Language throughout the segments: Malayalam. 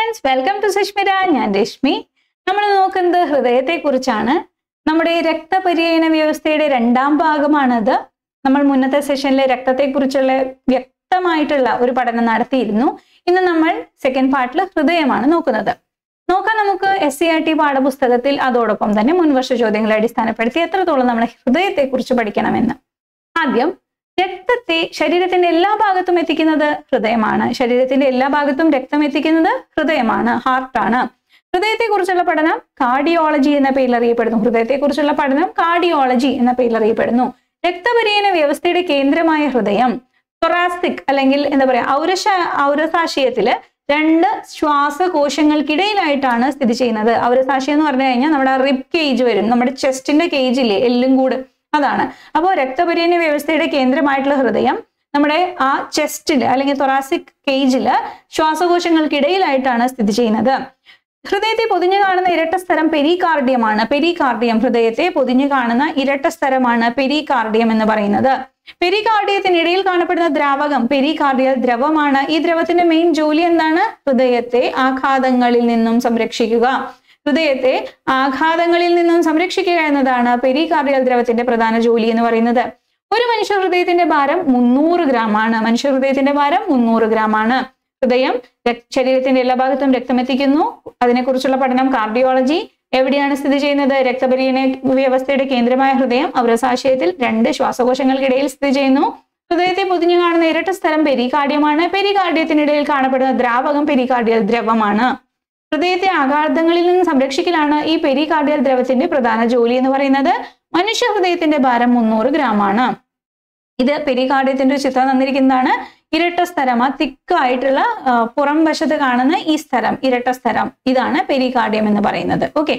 ഫ്രണ്ട്സ് വെൽക്കം ടു സുഷ്മിത ഞാൻ രശ്മി നമ്മൾ നോക്കുന്നത് ഹൃദയത്തെ കുറിച്ചാണ് നമ്മുടെ ഈ രക്തപര്യന വ്യവസ്ഥയുടെ രണ്ടാം ഭാഗമാണത് നമ്മൾ മുന്നത്തെ സെഷനിലെ രക്തത്തെക്കുറിച്ചുള്ള വ്യക്തമായിട്ടുള്ള ഒരു പഠനം നടത്തിയിരുന്നു ഇന്ന് നമ്മൾ സെക്കൻഡ് പാർട്ടിൽ ഹൃദയമാണ് നോക്കുന്നത് നോക്കാം നമുക്ക് എസ് സി ആർ ടി പാഠപുസ്തകത്തിൽ അതോടൊപ്പം തന്നെ മുൻവർഷ ചോദ്യങ്ങളെ അടിസ്ഥാനപ്പെടുത്തി എത്രത്തോളം നമ്മൾ ഹൃദയത്തെക്കുറിച്ച് പഠിക്കണമെന്ന് ആദ്യം രക്തത്തെ ശരീരത്തിന്റെ എല്ലാ ഭാഗത്തും എത്തിക്കുന്നത് ഹൃദയമാണ് ശരീരത്തിന്റെ എല്ലാ ഭാഗത്തും രക്തം എത്തിക്കുന്നത് ഹൃദയമാണ് ഹാർട്ടാണ് ഹൃദയത്തെക്കുറിച്ചുള്ള പഠനം കാർഡിയോളജി എന്ന പേരിൽ അറിയപ്പെടുന്നു ഹൃദയത്തെക്കുറിച്ചുള്ള പഠനം കാർഡിയോളജി എന്ന പേരിൽ അറിയപ്പെടുന്നു രക്തപര്യന വ്യവസ്ഥയുടെ കേന്ദ്രമായ ഹൃദയം തൊറാസ്റ്റിക് അല്ലെങ്കിൽ എന്താ പറയാ ഔരശ ഔരസാശയത്തില് രണ്ട് ശ്വാസകോശങ്ങൾക്കിടയിലായിട്ടാണ് സ്ഥിതി ചെയ്യുന്നത് ഔരസാശയം എന്ന് പറഞ്ഞു കഴിഞ്ഞാൽ നമ്മുടെ റിബ് കേജ് വരും നമ്മുടെ ചെസ്റ്റിന്റെ കേജില്ലേ എല്ലും കൂട് അതാണ് അപ്പോൾ രക്തപര്യന വ്യവസ്ഥയുടെ കേന്ദ്രമായിട്ടുള്ള ഹൃദയം നമ്മുടെ ആ ചെസ്റ്റില് അല്ലെങ്കിൽ തൊറാസിക് കേജില് ശ്വാസകോശങ്ങൾക്കിടയിലായിട്ടാണ് സ്ഥിതി ചെയ്യുന്നത് ഹൃദയത്തെ പൊതിഞ്ഞു കാണുന്ന ഇരട്ട സ്ഥലം പെരികാർഡിയമാണ് പെരികാർഡിയം ഹൃദയത്തെ പൊതിഞ്ഞു കാണുന്ന ഇരട്ട സ്ഥലമാണ് പെരികാർഡിയം എന്ന് പറയുന്നത് പെരികാർഡിയത്തിനിടയിൽ കാണപ്പെടുന്ന ദ്രാവകം പെരികാർഡിയൽ ദ്രവമാണ് ഈ ദ്രവത്തിന്റെ മെയിൻ ജോലി എന്താണ് ഹൃദയത്തെ ആഘാതങ്ങളിൽ നിന്നും സംരക്ഷിക്കുക ഹൃദയത്തെ ആഘാതങ്ങളിൽ നിന്നും സംരക്ഷിക്കുക എന്നതാണ് പെരികാർഡിയൽ ദ്രവത്തിന്റെ പ്രധാന ജോലി എന്ന് പറയുന്നത് ഒരു മനുഷ്യ ഹൃദയത്തിന്റെ ഭാരം മുന്നൂറ് ഗ്രാം ആണ് മനുഷ്യ ഹൃദയത്തിന്റെ ഭാരം മുന്നൂറ് ഗ്രാം ആണ് ഹൃദയം ശരീരത്തിന്റെ എല്ലാ ഭാഗത്തും രക്തം എത്തിക്കുന്നു അതിനെക്കുറിച്ചുള്ള പഠനം കാർഡിയോളജി എവിടെയാണ് സ്ഥിതി ചെയ്യുന്നത് രക്തപര്യന വ്യവസ്ഥയുടെ കേന്ദ്രമായ ഹൃദയം ഔരസാശയത്തിൽ രണ്ട് ശ്വാസകോശങ്ങൾക്കിടയിൽ സ്ഥിതി ചെയ്യുന്നു ഹൃദയത്തെ പൊതിഞ്ഞു കാണുന്ന ഇരട്ട സ്ഥലം പെരികാർഡിയമാണ് പെരികാർഡിയത്തിനിടയിൽ കാണപ്പെടുന്ന ദ്രാവകം പെരികാർഡിയൽ ദ്രവമാണ് ഹൃദയത്തെ ആഘാതങ്ങളിൽ നിന്ന് സംരക്ഷിക്കലാണ് ഈ പെരികാർഡിയൽ ദ്രവത്തിന്റെ പ്രധാന ജോലി എന്ന് പറയുന്നത് മനുഷ്യ ഹൃദയത്തിന്റെ ഭാരം മുന്നൂറ് ഗ്രാം ആണ് ഇത് പെരികാർഡിയത്തിന്റെ ഒരു ചിത്രം തന്നിരിക്കുന്നതാണ് ഇരട്ട സ്ഥലം ആ തിക്കായിട്ടുള്ള പുറം വശത്ത് കാണുന്ന ഈ സ്ഥലം ഇരട്ട സ്ഥലം ഇതാണ് പെരികാർഡിയം എന്ന് പറയുന്നത് ഓക്കെ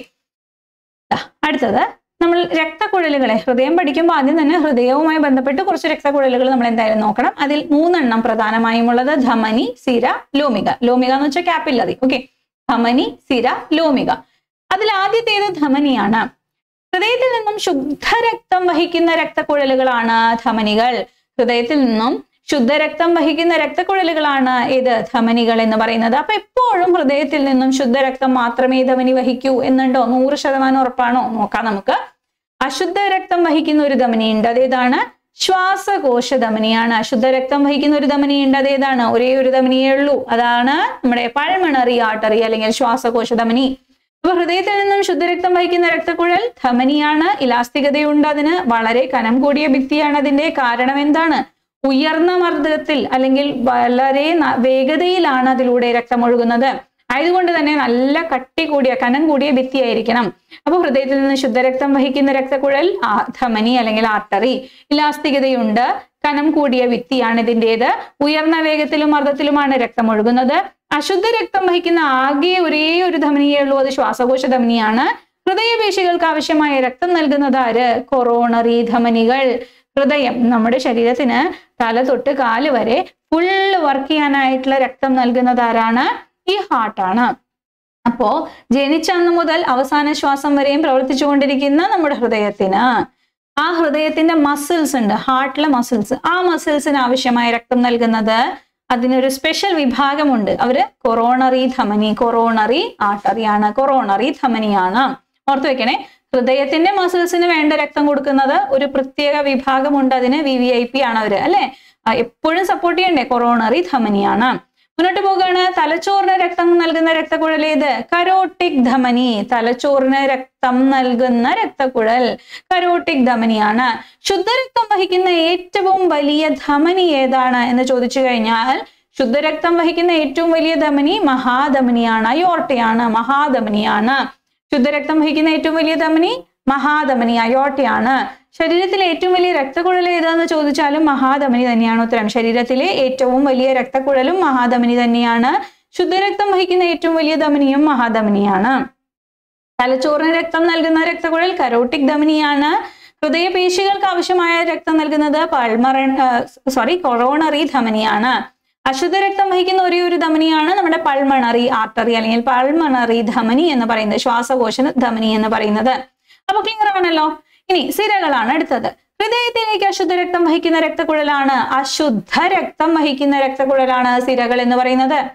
അടുത്തത് നമ്മൾ രക്തക്കുഴലുകളെ ഹൃദയം പഠിക്കുമ്പോൾ ആദ്യം തന്നെ ഹൃദയവുമായി ബന്ധപ്പെട്ട് കുറച്ച് രക്തക്കുഴലുകൾ നമ്മൾ എന്തായാലും നോക്കണം അതിൽ മൂന്നെണ്ണം പ്രധാനമായും ഉള്ളത് ധമനി സിര ലോമിക ലോമിക എന്ന് വെച്ചാൽ കാപ്പില്ലറി ഓക്കെ ധമനി സിര ലോമിക അതിൽ ആദ്യത്തേത് ധമനിയാണ് ഹൃദയത്തിൽ നിന്നും ശുദ്ധരക്തം വഹിക്കുന്ന രക്തക്കുഴലുകളാണ് ധമനികൾ ഹൃദയത്തിൽ നിന്നും ശുദ്ധരക്തം വഹിക്കുന്ന രക്തക്കുഴലുകളാണ് ഇത് ധമനികൾ എന്ന് പറയുന്നത് അപ്പൊ എപ്പോഴും ഹൃദയത്തിൽ നിന്നും ശുദ്ധരക്തം മാത്രമേ ധമനി വഹിക്കൂ എന്നുണ്ടോ നൂറ് ശതമാനം ഉറപ്പാണോ നോക്കാം നമുക്ക് അശുദ്ധ രക്തം വഹിക്കുന്ന ഒരു ധമനിയുണ്ട് അതേതാണ് ശ്വാസകോശ ധമനിയാണ് അശുദ്ധ രക്തം വഹിക്കുന്ന ഒരു ധമനിയുണ്ട് അതേതാണ് ഒരേ ഒരു ധമനിയേ ഉള്ളൂ അതാണ് നമ്മുടെ പൾമണറി ആർട്ടറി അല്ലെങ്കിൽ ശ്വാസകോശ ധമനി അപ്പൊ ഹൃദയത്തിൽ നിന്നും ശുദ്ധരക്തം വഹിക്കുന്ന രക്തക്കുഴൽ ധമനിയാണ് ഇലാസ്തികതയുണ്ട് അതിന് വളരെ കനം കൂടിയ ഭിത്തിയാണ് അതിന്റെ കാരണം എന്താണ് ഉയർന്ന മർദ്ദത്തിൽ അല്ലെങ്കിൽ വളരെ വേഗതയിലാണ് അതിലൂടെ രക്തം ഒഴുകുന്നത് ആയതുകൊണ്ട് തന്നെ നല്ല കട്ടി കൂടിയ കനം കൂടിയ ഭിത്തിയായിരിക്കണം അപ്പൊ ഹൃദയത്തിൽ നിന്ന് ശുദ്ധരക്തം വഹിക്കുന്ന രക്തക്കുഴൽ ധമനി അല്ലെങ്കിൽ ആർട്ടറി ഇലാസ്തികതയുണ്ട് കനം കൂടിയ ഭിത്തിയാണ് ഇതിൻ്റെത് ഉയർന്ന വേഗത്തിലും മർദ്ദത്തിലുമാണ് രക്തം ഒഴുകുന്നത് അശുദ്ധ രക്തം വഹിക്കുന്ന ആകെ ഒരേ ഒരു ധമനിയേ ഉള്ളൂ അത് ശ്വാസകോശ ധമനിയാണ് ഹൃദയപേശികൾക്ക് ആവശ്യമായ രക്തം നൽകുന്നത് ആര് കൊറോണറി ധമനികൾ ഹൃദയം നമ്മുടെ ശരീരത്തിന് തല തൊട്ട് കാല് വരെ ഫുള്ള് വർക്ക് ചെയ്യാനായിട്ടുള്ള രക്തം നൽകുന്നത് ആരാണ് ഈ ഹാർട്ടാണ് അപ്പോ ജനിച്ച അന്ന് മുതൽ അവസാന ശ്വാസം വരെയും പ്രവർത്തിച്ചുകൊണ്ടിരിക്കുന്ന നമ്മുടെ ഹൃദയത്തിന് ആ ഹൃദയത്തിന്റെ മസിൽസ് ഉണ്ട് ഹാർട്ടിലെ മസിൽസ് ആ മസിൽസിന് ആവശ്യമായ രക്തം നൽകുന്നത് അതിനൊരു സ്പെഷ്യൽ വിഭാഗമുണ്ട് അവര് കൊറോണറി ധമനി കൊറോണറി ആർട്ടറിയാണ് കൊറോണറി ധമനിയാണ് ഓർത്തു വെക്കണേ ഹൃദയത്തിന്റെ മസിൽസിന് വേണ്ട രക്തം കൊടുക്കുന്നത് ഒരു പ്രത്യേക വിഭാഗമുണ്ട് അതിന് വി വി ഐ പി ആണ് അവര് അല്ലെ എപ്പോഴും സപ്പോർട്ട് ചെയ്യണ്ടേ കൊറോണറി ധമനിയാണ് മുന്നോട്ട് പോകുകയാണ് തലച്ചോറിന് രക്തം നൽകുന്ന രക്തക്കുഴൽ ഏത് കരോട്ടിക് ധമനി തലച്ചോറിന് രക്തം നൽകുന്ന രക്തക്കുഴൽ കരോട്ടിക് ധമനിയാണ് ശുദ്ധരക്തം വഹിക്കുന്ന ഏറ്റവും വലിയ ധമനി ഏതാണ് എന്ന് ചോദിച്ചു കഴിഞ്ഞാൽ ശുദ്ധരക്തം വഹിക്കുന്ന ഏറ്റവും വലിയ ധമനി മഹാധമനിയാണ് അയോർട്ടയാണ് മഹാധമനിയാണ് ശുദ്ധരക്തം വഹിക്കുന്ന ഏറ്റവും വലിയ ധമനി മഹാധമനി അയോട്ടയാണ് ശരീരത്തിലെ ഏറ്റവും വലിയ രക്തക്കുഴൽ ഏതാന്ന് ചോദിച്ചാലും മഹാധമനി തന്നെയാണ് ഉത്തരം ശരീരത്തിലെ ഏറ്റവും വലിയ രക്തക്കുഴലും മഹാധമനി തന്നെയാണ് ശുദ്ധരക്തം വഹിക്കുന്ന ഏറ്റവും വലിയ ധമനിയും മഹാധമനിയാണ് തലച്ചോറിന് രക്തം നൽകുന്ന രക്തക്കുഴൽ കരോട്ടിക് ധമനിയാണ് ഹൃദയപേശികൾക്ക് ആവശ്യമായ രക്തം നൽകുന്നത് പൾമറ സോറി കൊറോണറി ധമനിയാണ് അശുദ്ധ രക്തം വഹിക്കുന്ന ഒരേ ഒരു ധമനിയാണ് നമ്മുടെ പൾമണറി ആർട്ടറി അല്ലെങ്കിൽ പൾമണറി ധമനി എന്ന് പറയുന്നത് ശ്വാസകോശ ധമനി എന്ന് പറയുന്നത് അപ്പൊ ക്ലിയർ ആണല്ലോ ഇനി സിരകളാണ് അടുത്തത് ഹൃദയത്തിലേക്ക് അശുദ്ധ രക്തം വഹിക്കുന്ന രക്തക്കുഴലാണ് അശുദ്ധ രക്തം വഹിക്കുന്ന രക്തക്കുഴലാണ് സിരകൾ എന്ന് പറയുന്നത്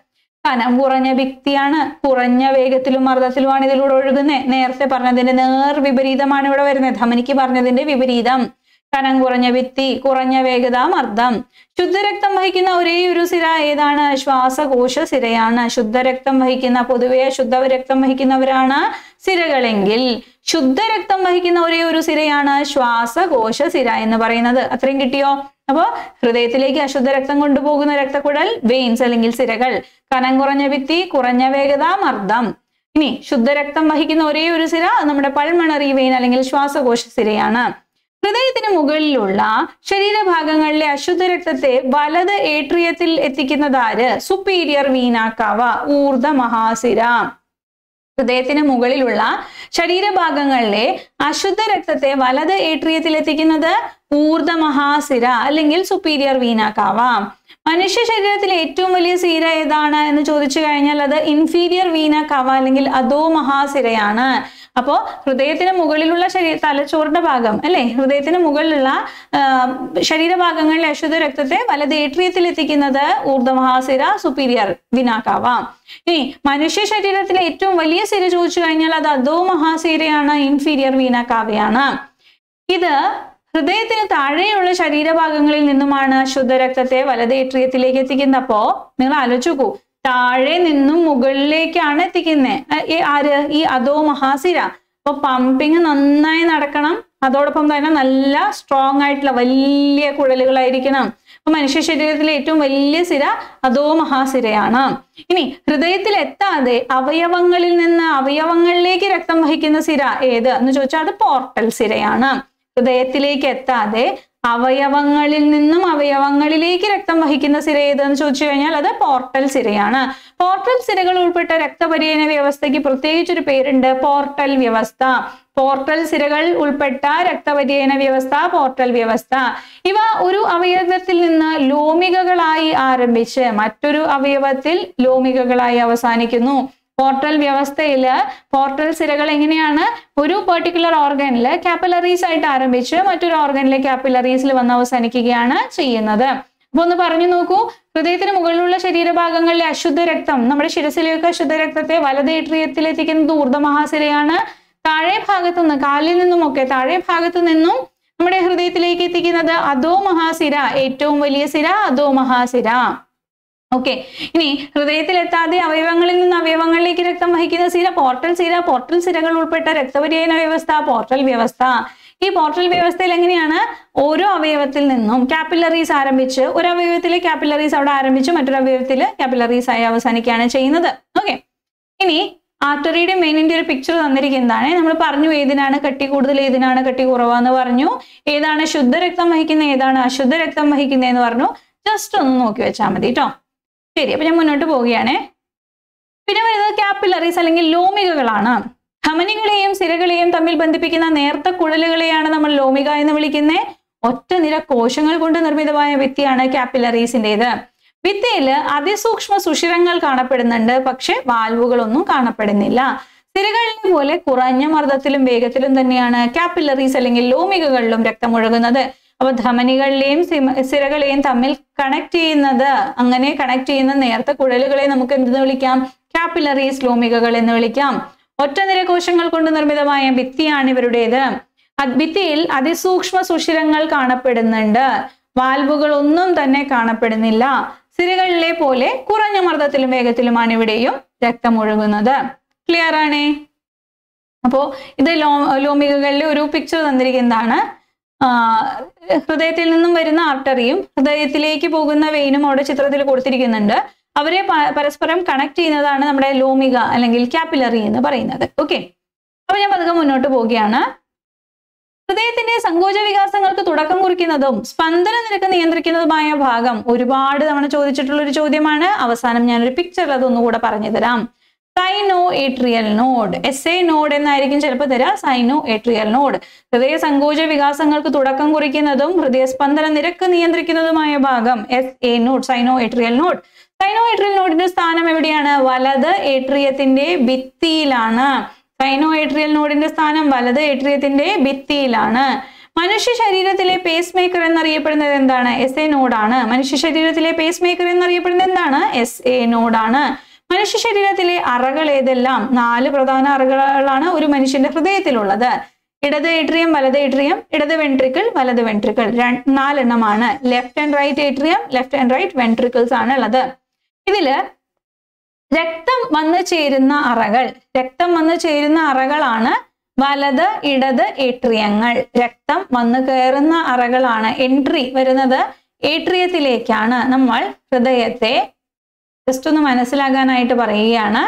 കനം കുറഞ്ഞ ഭിത്തിയാണ് കുറഞ്ഞ വേഗത്തിലും മർദ്ദത്തിലുമാണ് ഇതിലൂടെ ഒഴുകുന്നത് നേരത്തെ പറഞ്ഞതിന്റെ നേർ വിപരീതമാണ് ഇവിടെ വരുന്നത് ധമനിക്ക് പറഞ്ഞതിന്റെ വിപരീതം കനം കുറഞ്ഞ ഭിത്തി കുറഞ്ഞ വേഗത മർദ്ദം ശുദ്ധരക്തം വഹിക്കുന്ന ഒരേ ഒരു സിര ഏതാണ് ശ്വാസകോശ സിരയാണ് ശുദ്ധരക്തം വഹിക്കുന്ന പൊതുവെ ശുദ്ധരക്തം വഹിക്കുന്നവരാണ് സിരകളെങ്കിൽ ശുദ്ധരക്തം വഹിക്കുന്ന ഒരേ ഒരു സിരയാണ് ശ്വാസകോശ സിര എന്ന് പറയുന്നത് അത്രയും കിട്ടിയോ അപ്പോ ഹൃദയത്തിലേക്ക് അശുദ്ധ രക്തം കൊണ്ടുപോകുന്ന രക്തക്കുഴൽ വെയിൻസ് അല്ലെങ്കിൽ സിരകൾ കനം കുറഞ്ഞ ഭിത്തി കുറഞ്ഞ വേഗത മർദ്ദം ഇനി ശുദ്ധരക്തം വഹിക്കുന്ന ഒരേ ഒരു സിര അത് നമ്മുടെ പൾമണറി വെയിൻ അല്ലെങ്കിൽ ശ്വാസകോശ സിരയാണ് ഹൃദയത്തിന് മുകളിലുള്ള ശരീരഭാഗങ്ങളിലെ അശുദ്ധ രക്തത്തെ വലത് ഏട്രിയത്തിൽ എത്തിക്കുന്നത് ആര് സുപ്പീരിയർ വീനാക്കാവ ഊർധ മഹാസിര ഹൃദയത്തിന് മുകളിലുള്ള ശരീരഭാഗങ്ങളിലെ അശുദ്ധ രക്തത്തെ വലത് ഏട്രിയത്തിൽ എത്തിക്കുന്നത് ഊർധ മഹാസിര അല്ലെങ്കിൽ സുപ്പീരിയർ വീനാക്കാവ മനുഷ്യ ശരീരത്തിലെ ഏറ്റവും വലിയ സീര ഏതാണ് എന്ന് ചോദിച്ചു കഴിഞ്ഞാൽ അത് ഇൻഫീരിയർ വീന കവ അല്ലെങ്കിൽ അധോ മഹാസിരയാണ് അപ്പോ ഹൃദയത്തിന് മുകളിലുള്ള ശരീര തലച്ചോറിന്റെ ഭാഗം അല്ലെ ഹൃദയത്തിന് മുകളിലുള്ള ആ, ശരീരഭാഗങ്ങളിലെ അശുദ്ധ രക്തത്തെ വലത് ഏട്രിയത്തിൽ എത്തിക്കുന്നത് ഊർധമഹാസിര സുപ്പീരിയർ വിനാക്കാവ ഇനി മനുഷ്യ ശരീരത്തിലെ ഏറ്റവും വലിയ സിര ചോദിച്ചു കഴിഞ്ഞാൽ അത് അധോ മഹാസിരയാണ് ഇൻഫീരിയർ വീനാക്കാവയാണ് ഇത് ഹൃദയത്തിന് താഴെയുള്ള ശരീരഭാഗങ്ങളിൽ നിന്നുമാണ് ശുദ്ധരക്തത്തെ വലത് ഏട്രിയത്തിലേക്ക് എത്തിക്കുന്നത് അപ്പോ നിങ്ങൾ ആലോചിച്ച് നോക്കൂ താഴെ നിന്നും മുകളിലേക്കാണ് എത്തിക്കുന്നത് ആര് ഈ അധോ മഹാസിര അപ്പൊ പമ്പിങ് നന്നായി നടക്കണം അതോടൊപ്പം തന്നെ നല്ല സ്ട്രോങ് ആയിട്ടുള്ള വലിയ കുഴലുകളായിരിക്കണം അപ്പൊ മനുഷ്യ ശരീരത്തിലെ ഏറ്റവും വലിയ സിര അധോ മഹാസിരയാണ് ഇനി ഹൃദയത്തിൽ എത്താതെ അവയവങ്ങളിൽ നിന്ന് അവയവങ്ങളിലേക്ക് രക്തം വഹിക്കുന്ന സിര ഏത് എന്ന് ചോദിച്ചാൽ അത് പോർട്ടൽ സിരയാണ് ഹൃദയത്തിലേക്ക് എത്താതെ അവയവങ്ങളിൽ നിന്നും അവയവങ്ങളിലേക്ക് രക്തം വഹിക്കുന്ന സിര ഏതെന്ന് ചോദിച്ചു കഴിഞ്ഞാൽ അത് പോർട്ടൽ സിരയാണ് പോർട്ടൽ സിരകൾ ഉൾപ്പെട്ട രക്തപര്യന വ്യവസ്ഥയ്ക്ക് പ്രത്യേകിച്ചൊരു പേരുണ്ട് പോർട്ടൽ വ്യവസ്ഥ പോർട്ടൽ സിരകൾ ഉൾപ്പെട്ട രക്തപര്യന വ്യവസ്ഥ പോർട്ടൽ വ്യവസ്ഥ ഇവ ഒരു അവയവത്തിൽ നിന്ന് ലോമികകളായി ആരംഭിച്ച് മറ്റൊരു അവയവത്തിൽ ലോമികകളായി അവസാനിക്കുന്നു പോർട്ടൽ വ്യവസ്ഥയിൽ പോർട്ടൽ സിരകൾ എങ്ങനെയാണ് ഒരു പെർട്ടിക്കുലർ ഓർഗനിൽ കാപ്പിലറീസ് ആയിട്ട് ആരംഭിച്ച് മറ്റൊരു ഓർഗനിലെ കാപ്പിലറീസിൽ വന്ന് അവസാനിക്കുകയാണ് ചെയ്യുന്നത് അപ്പൊ ഒന്ന് പറഞ്ഞു നോക്കൂ ഹൃദയത്തിന് മുകളിലുള്ള ശരീരഭാഗങ്ങളിലെ അശുദ്ധ രക്തം നമ്മുടെ ശിരസിലേക്ക് അശുദ്ധ രക്തത്തെ വലത് ഏട്രിയത്തിൽ എത്തിക്കുന്നത് ഊർദ്ധമഹാസിരയാണ് താഴെ ഭാഗത്തു നിന്ന് കാലിൽ നിന്നുമൊക്കെ താഴെ ഭാഗത്തു നിന്നും നമ്മുടെ ഹൃദയത്തിലേക്ക് എത്തിക്കുന്നത് അധോ മഹാസിര ഏറ്റവും വലിയ സിര അധോ മഹാസിര ഓക്കെ ഇനി ഹൃദയത്തിൽ എത്താതെ അവയവങ്ങളിൽ നിന്ന് അവയവങ്ങളിലേക്ക് രക്തം വഹിക്കുന്ന സിര പോർട്ടൽ സിര പോർട്ടൽ സിരകൾ ഉൾപ്പെട്ട രക്തപര്യന വ്യവസ്ഥ പോർട്ടൽ വ്യവസ്ഥ ഈ പോർട്ടൽ വ്യവസ്ഥയിൽ എങ്ങനെയാണ് ഓരോ അവയവത്തിൽ നിന്നും കാപ്പിലറീസ് ആരംഭിച്ച് ഒരു അവയവത്തിലെ കാപ്പിലറീസ് അവിടെ ആരംഭിച്ച് മറ്റൊരു അവയവത്തിൽ കാപ്പിലറീസ് ആയി അവസാനിക്കുകയാണ് ചെയ്യുന്നത് ഓക്കെ ഇനി ആർട്ടറിയുടെ മെയിനിന്റെ ഒരു പിക്ചർ തന്നിരിക്കുന്നതാണ് നമ്മൾ പറഞ്ഞു ഏതിനാണ് കട്ടി കൂടുതൽ ഏതിനാണ് കട്ടി കുറവാന്ന് പറഞ്ഞു ഏതാണ് ശുദ്ധരക്തം വഹിക്കുന്ന ഏതാണ് അശുദ്ധ രക്തം വഹിക്കുന്നത് എന്ന് പറഞ്ഞു ജസ്റ്റ് ഒന്ന് നോക്കി വെച്ചാൽ മതി കേട്ടോ ശരി അപ്പൊ ഞാൻ മുന്നോട്ട് പോവുകയാണേ പിന്നെ വരുന്നത് കാപ്പിലറീസ് അല്ലെങ്കിൽ ലോമികകളാണ് ധമനികളെയും സിരകളെയും തമ്മിൽ ബന്ധിപ്പിക്കുന്ന നേർത്ത കുഴലുകളെയാണ് നമ്മൾ ലോമിക എന്ന് വിളിക്കുന്നത് ഒറ്റ നിര കോശങ്ങൾ കൊണ്ട് നിർമ്മിതമായ ഭിത്തിയാണ് കാപ്പിലറീസിൻ്റെത് ഭിത്തിയിൽ അതിസൂക്ഷ്മ സുഷിരങ്ങൾ കാണപ്പെടുന്നുണ്ട് പക്ഷെ വാൽവുകളൊന്നും കാണപ്പെടുന്നില്ല സിരകളിലെ പോലെ കുറഞ്ഞ മർദ്ദത്തിലും വേഗത്തിലും തന്നെയാണ് കാപ്പിലറീസ് അല്ലെങ്കിൽ ലോമികകളിലും രക്തമൊഴുകുന്നത് അപ്പൊ ധമനികളിലെയും സിമ- സിരകളെയും തമ്മിൽ കണക്ട് ചെയ്യുന്നത് അങ്ങനെ കണക്ട് ചെയ്യുന്ന നേർത്ത കുഴലുകളെ നമുക്ക് എന്തെന്ന് വിളിക്കാം കാപ്പിലറീസ് ലോമികകൾ എന്ന് വിളിക്കാം ഒറ്റനിര കോശങ്ങൾ കൊണ്ട് നിർമ്മിതമായ ഭിത്തിയാണ് ഇവരുടേത് അത് ഭിത്തിയിൽ അതിസൂക്ഷ്മ സുഷിരങ്ങൾ കാണപ്പെടുന്നുണ്ട് വാൽവുകൾ ഒന്നും തന്നെ കാണപ്പെടുന്നില്ല സിരകളിലെ പോലെ കുറഞ്ഞ മർദ്ദത്തിലും വേഗത്തിലുമാണ് ഇവിടെയും രക്തം ഒഴുകുന്നത് ക്ലിയർ ആണേ അപ്പോ ഇത് ലോ ലോമികകളിലെ ഒരു പിക്ചർ തന്നിരിക്കുന്നതാണ് ആ, ഹൃദയത്തിൽ നിന്നും വരുന്ന ആർട്ടറിയും ഹൃദയത്തിലേക്ക് പോകുന്ന വെയിനും അവിടെ ചിത്രത്തിൽ കൊടുത്തിരിക്കുന്നുണ്ട് അവരെ പ- പരസ്പരം കണക്ട് ചെയ്യുന്നതാണ് നമ്മുടെ ലോമിക അല്ലെങ്കിൽ കാപ്പിലറി എന്ന് പറയുന്നത് ഓക്കെ അപ്പൊ ഞാൻ പതുക്കെ മുന്നോട്ട് പോവുകയാണ് ഹൃദയത്തിന്റെ സങ്കോച വികാസങ്ങൾക്ക് തുടക്കം കുറിക്കുന്നതും സ്പന്ദന നിരക്ക് നിയന്ത്രിക്കുന്നതുമായ ഭാഗം ഒരുപാട് തവണ ചോദിച്ചിട്ടുള്ള ഒരു ചോദ്യമാണ് അവസാനം ഞാനൊരു പിക്ചറിൽ അതൊന്നുകൂടെ പറഞ്ഞു തരാം sino atrial node S A node എന്നായിരിക്കും ചിലപ്പോൾ തരാ സൈനോ ഏട്രിയൽ നോഡ് ഹൃദയ സങ്കോച വികാസങ്ങൾക്ക് തുടക്കം കുറിക്കുന്നതും ഹൃദയസ്പന്ദന നിരക്ക് നിയന്ത്രിക്കുന്നതുമായ ഭാഗം S A node sino atrial node sino atrial നോഡിന്റെ സ്ഥാനം എവിടെയാണ് വലത് ഏട്രിയത്തിന്റെ ഭിത്തിയിലാണ് സൈനോ ഏട്രിയൽ നോഡിന്റെ സ്ഥാനം വലത് ഏട്രിയത്തിന്റെ ഭിത്തിയിലാണ് മനുഷ്യ ശരീരത്തിലെ പേസ് മേക്കർ എന്നറിയപ്പെടുന്നത് എന്താണ് എസ് എ നോഡാണ് മനുഷ്യ ശരീരത്തിലെ പേസ് മേക്കർ എന്നറിയപ്പെടുന്നത് എന്താണ് എസ് എ നോഡാണ് മനുഷ്യ ശരീരത്തിലെ അറകൾ ഏതെല്ലാം നാല് പ്രധാന അറകളാണ് ഒരു മനുഷ്യന്റെ ഹൃദയത്തിലുള്ളത് ഇടത് ഏട്രിയം വലത് ഏട്രിയം ഇടത് വെൻട്രിക്കിൾ വലത് വെൻട്രിക്കിൾ നാലെണ്ണമാണ് left and right atrium left and right ventricles ആണ് ഉള്ളത് ഇതില് രക്തം വന്നു ചേരുന്ന അറകൾ രക്തം വന്നു ചേരുന്ന അറകളാണ് വലത് ഇടത് ഏട്രിയങ്ങൾ രക്തം വന്നു കയറുന്ന അറകളാണ് എൻട്രി വരുന്നത് ഏട്രിയത്തിലേക്കാണ് നമ്മൾ ഹൃദയത്തെ ജസ്റ്റ് ഒന്ന് മനസ്സിലാകാനായിട്ട് പറയുകയാണ്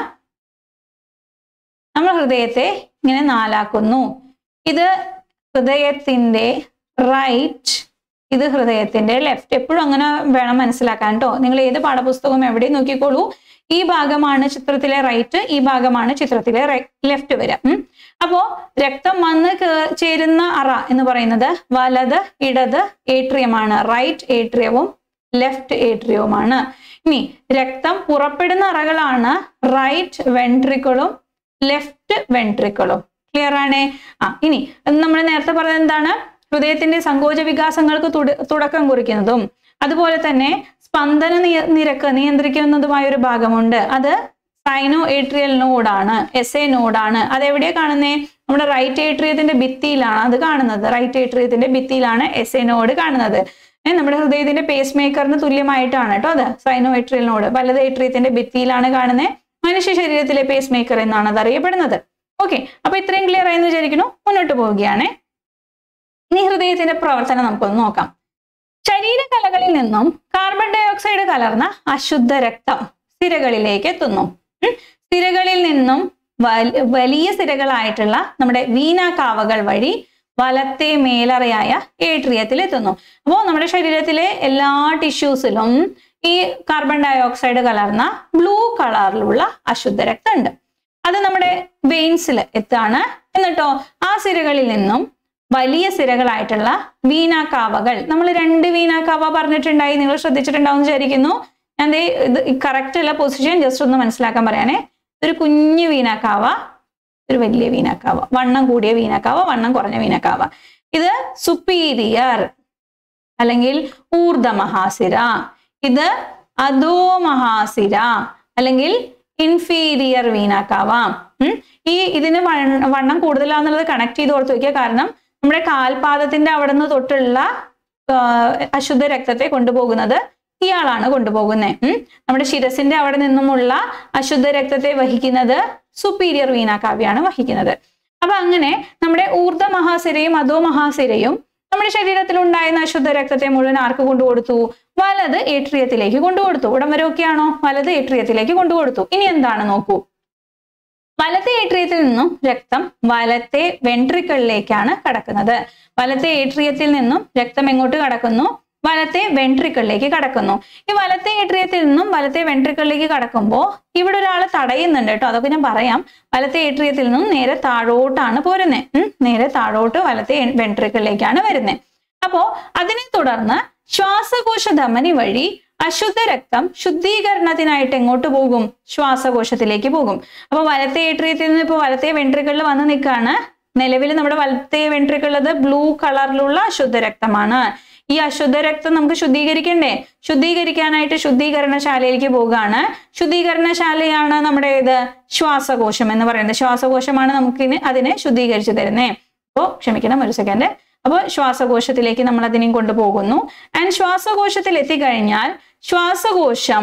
നമ്മൾ ഹൃദയത്തെ ഇങ്ങനെ നാലാക്കുന്നു ഇത് ഹൃദയത്തിന്റെ റൈറ്റ് ഇത് ഹൃദയത്തിന്റെ ലെഫ്റ്റ് എപ്പോഴും അങ്ങനെ വേണം മനസ്സിലാക്കാൻ കേട്ടോ നിങ്ങൾ ഏത് പാഠപുസ്തകം എവിടെയും നോക്കിക്കോളൂ ഈ ഭാഗമാണ് ചിത്രത്തിലെ റൈറ്റ് ഈ ഭാഗമാണ് ചിത്രത്തിലെ ലെഫ്റ്റ് വരിക ഉം. അപ്പോ രക്തം വന്ന് കേ- ചേരുന്ന അറ എന്ന് പറയുന്നത് വലത് ഇടത് ഏട്രിയമാണ് റൈറ്റ് ഏട്രിയവും ലെഫ്റ്റ് ഏട്രിയവുമാണ് ഇനി രക്തം പുറപ്പെടുന്ന അറകളാണ് റൈറ്റ് വെൻട്രിക്കിളും ലെഫ്റ്റ് വെൻട്രിക്കിളും ക്ലിയർ ആണേ ആ ഇനി നമ്മൾ നേരത്തെ പറഞ്ഞത് എന്താണ് ഹൃദയത്തിന്റെ സങ്കോച വികാസങ്ങൾക്ക് തുട- തുടക്കം കുറിക്കുന്നതും അതുപോലെ തന്നെ സ്പന്ദന നിയ- നിരക്ക് നിയന്ത്രിക്കുന്നതുമായ ഒരു ഭാഗമുണ്ട് അത് സൈനോ ഏട്രിയൽ നോഡാണ് എസ് എ നോഡാണ് അത് എവിടെയാ കാണുന്നേ നമ്മുടെ റൈറ്റ് ഏട്രിയത്തിന്റെ ഭിത്തിയിലാണ് അത് കാണുന്നത് റൈറ്റ് ഏട്രിയത്തിന്റെ ഭിത്തിയിലാണ് എസ് എ നോഡ് കാണുന്നത് ഏ, നമ്മുടെ ഹൃദയത്തിന്റെ പേസ് മേക്കറിന് തുല്യമായിട്ടാണ് കേട്ടോ അത് സൈനോ ഏട്രിയൽ നോഡ് വലത് ഏട്രിയത്തിന്റെ ഭിത്തിയിലാണ് കാണുന്നത് മനുഷ്യ ശരീരത്തിലെ പേസ് മേക്കർ എന്നാണ് അത് അറിയപ്പെടുന്നത് ഓക്കെ അപ്പൊ ഇത്രയും ക്ലിയർ ആയെന്ന് വിചാരിക്കുന്നു മുന്നോട്ട് പോവുകയാണ് ഇനി ഹൃദയത്തിന്റെ പ്രവർത്തനം നമുക്കൊന്ന് നോക്കാം ശരീരകലകളിൽ നിന്നും കാർബൺ ഡൈ ഓക്സൈഡ് കലർന്ന അശുദ്ധ രക്തം സിരകളിലേക്ക് എത്തുന്നു ഉം. സിരകളിൽ നിന്നും വൽ- വലിയ സിരകളായിട്ടുള്ള നമ്മുടെ വീനാകാവകൾ വഴി വലത്തെ മേലറയായ ഏട്രിയത്തിൽ എത്തുന്നു അപ്പോൾ നമ്മുടെ ശരീരത്തിലെ എല്ലാ ടിഷ്യൂസിലും ഈ കാർബൺ ഡൈ ഓക്സൈഡ് കലർന്ന ബ്ലൂ കളറിലുള്ള അശുദ്ധ രക്തം ഉണ്ട് അത് നമ്മുടെ വെയിൻസിൽ എത്താണ് എന്നിട്ടോ ആ സിരകളിൽ നിന്നും വലിയ സിരകളായിട്ടുള്ള വീനാക്കാവകൾ നമ്മൾ രണ്ട് വീനാക്കാവ പറഞ്ഞിട്ടുണ്ടായി നിങ്ങൾ ശ്രദ്ധിച്ചിട്ടുണ്ടാവും എന്ന് വിചാരിക്കുന്നു ഞാൻ ദേ ഇത് കറക്റ്റ് അല്ല പൊസിഷൻ ജസ്റ്റ് ഒന്ന് മനസ്സിലാക്കാൻ പറയാനേ ഒരു കുഞ്ഞു വീനാക്കാവ ഒരു വലിയ വീനാക്കാവ വണ്ണം കൂടിയ വീനാക്കാവ വണ്ണം കുറഞ്ഞ വീനാക്കാവ ഇത് സുപ്പീരിയർ അല്ലെങ്കിൽ ഊർധ മഹാസിര ഇത് അധോ മഹാസിര അല്ലെങ്കിൽ ഇൻഫീരിയർ വീനാക്കാവാം ഉം. ഈ ഇതിന് വണ്ണ- വണ്ണം കൂടുതലാന്നുള്ളത് കണക്ട് ചെയ്ത് ഓർത്ത് വെക്കുക കാരണം നമ്മുടെ കാൽപാദത്തിന്റെ അവിടെ നിന്ന് തൊട്ടുള്ള ആ, അശുദ്ധ രക്തത്തെ കൊണ്ടുപോകുന്നത് ഇയാളാണ് കൊണ്ടുപോകുന്നത് നമ്മുടെ ശിരസിന്റെ അവിടെ നിന്നുമുള്ള അശുദ്ധ രക്തത്തെ വഹിക്കുന്നത് സുപ്പീരിയർ വീനാകാവ്യാണ് വഹിക്കുന്നത് അപ്പൊ അങ്ങനെ നമ്മുടെ ഊർധ മഹാസിരയും അധോ മഹാസിരയും നമ്മുടെ ശരീരത്തിൽ ഉണ്ടായിരുന്ന അശുദ്ധ രക്തത്തെ മുഴുവൻ ആർക്ക് കൊണ്ടുകൊടുത്തു വലത് ഏട്രിയത്തിലേക്ക് കൊണ്ടുകൊടുത്തു ഉടൻ വരെ ഒക്കെയാണോ വലത് ഏട്രിയത്തിലേക്ക് കൊണ്ടുകൊടുത്തു ഇനി എന്താണ് നോക്കൂ വലത്തെ ഏട്രിയത്തിൽ നിന്നും രക്തം വലത്തെ വെൻട്രിക്കിളിലേക്കാണ് കടക്കുന്നത് വലത്തെ ഏട്രിയത്തിൽ നിന്നും രക്തം എങ്ങോട്ട് കടക്കുന്നു വലത്തെ വെൻട്രിക്കിളിലേക്ക് കടക്കുന്നു ഈ വലത്തെ ഏട്രിയത്തിൽ നിന്നും വലത്തെ വെൻട്രിക്കിളിലേക്ക് കടക്കുമ്പോൾ ഇവിടെ ഒരാൾ തടയുന്നുണ്ട് കേട്ടോ അതൊക്കെ ഞാൻ പറയാം വലത്തെ ഏട്രിയത്തിൽ നിന്നും നേരെ താഴോട്ടാണ് പോരുന്നത് നേരെ താഴോട്ട് വലത്തെ വെൻട്രിക്കിളിലേക്കാണ് വരുന്നത് അപ്പോ അതിനെ തുടർന്ന് ശ്വാസകോശ ധമനി വഴി അശുദ്ധ രക്തം ശുദ്ധീകരണത്തിനായിട്ട് എങ്ങോട്ട് പോകും ശ്വാസകോശത്തിലേക്ക് പോകും അപ്പൊ വലത്തെ ഏട്രിയത്തിൽ നിന്ന് ഇപ്പൊ വലത്തെ വെൻട്രിക്കിളിൽ വന്ന് നിൽക്കാണ് നിലവിൽ നമ്മുടെ വലത്തെ വെൻട്രിക്കുള്ളത് ബ്ലൂ കളറിലുള്ള അശുദ്ധ രക്തമാണ് ഈ അശുദ്ധ രക്തം നമുക്ക് ശുദ്ധീകരിക്കണ്ടേ ശുദ്ധീകരിക്കാനായിട്ട് ശുദ്ധീകരണശാലയിലേക്ക് പോവുകയാണ് ശുദ്ധീകരണശാലയാണ് നമ്മുടെ ഇത് ശ്വാസകോശം എന്ന് പറയുന്നത് ശ്വാസകോശമാണ് നമുക്ക് ഇനി അതിനെ ശുദ്ധീകരിച്ചു തരുന്നേ അപ്പോ ക്ഷമിക്കണം ഒരു സെക്കൻഡ് അപ്പോൾ ശ്വാസകോശത്തിലേക്ക് നമ്മൾ അതിനെയും കൊണ്ടുപോകുന്നു ആൻഡ് ശ്വാസകോശത്തിൽ എത്തിക്കഴിഞ്ഞാൽ ശ്വാസകോശം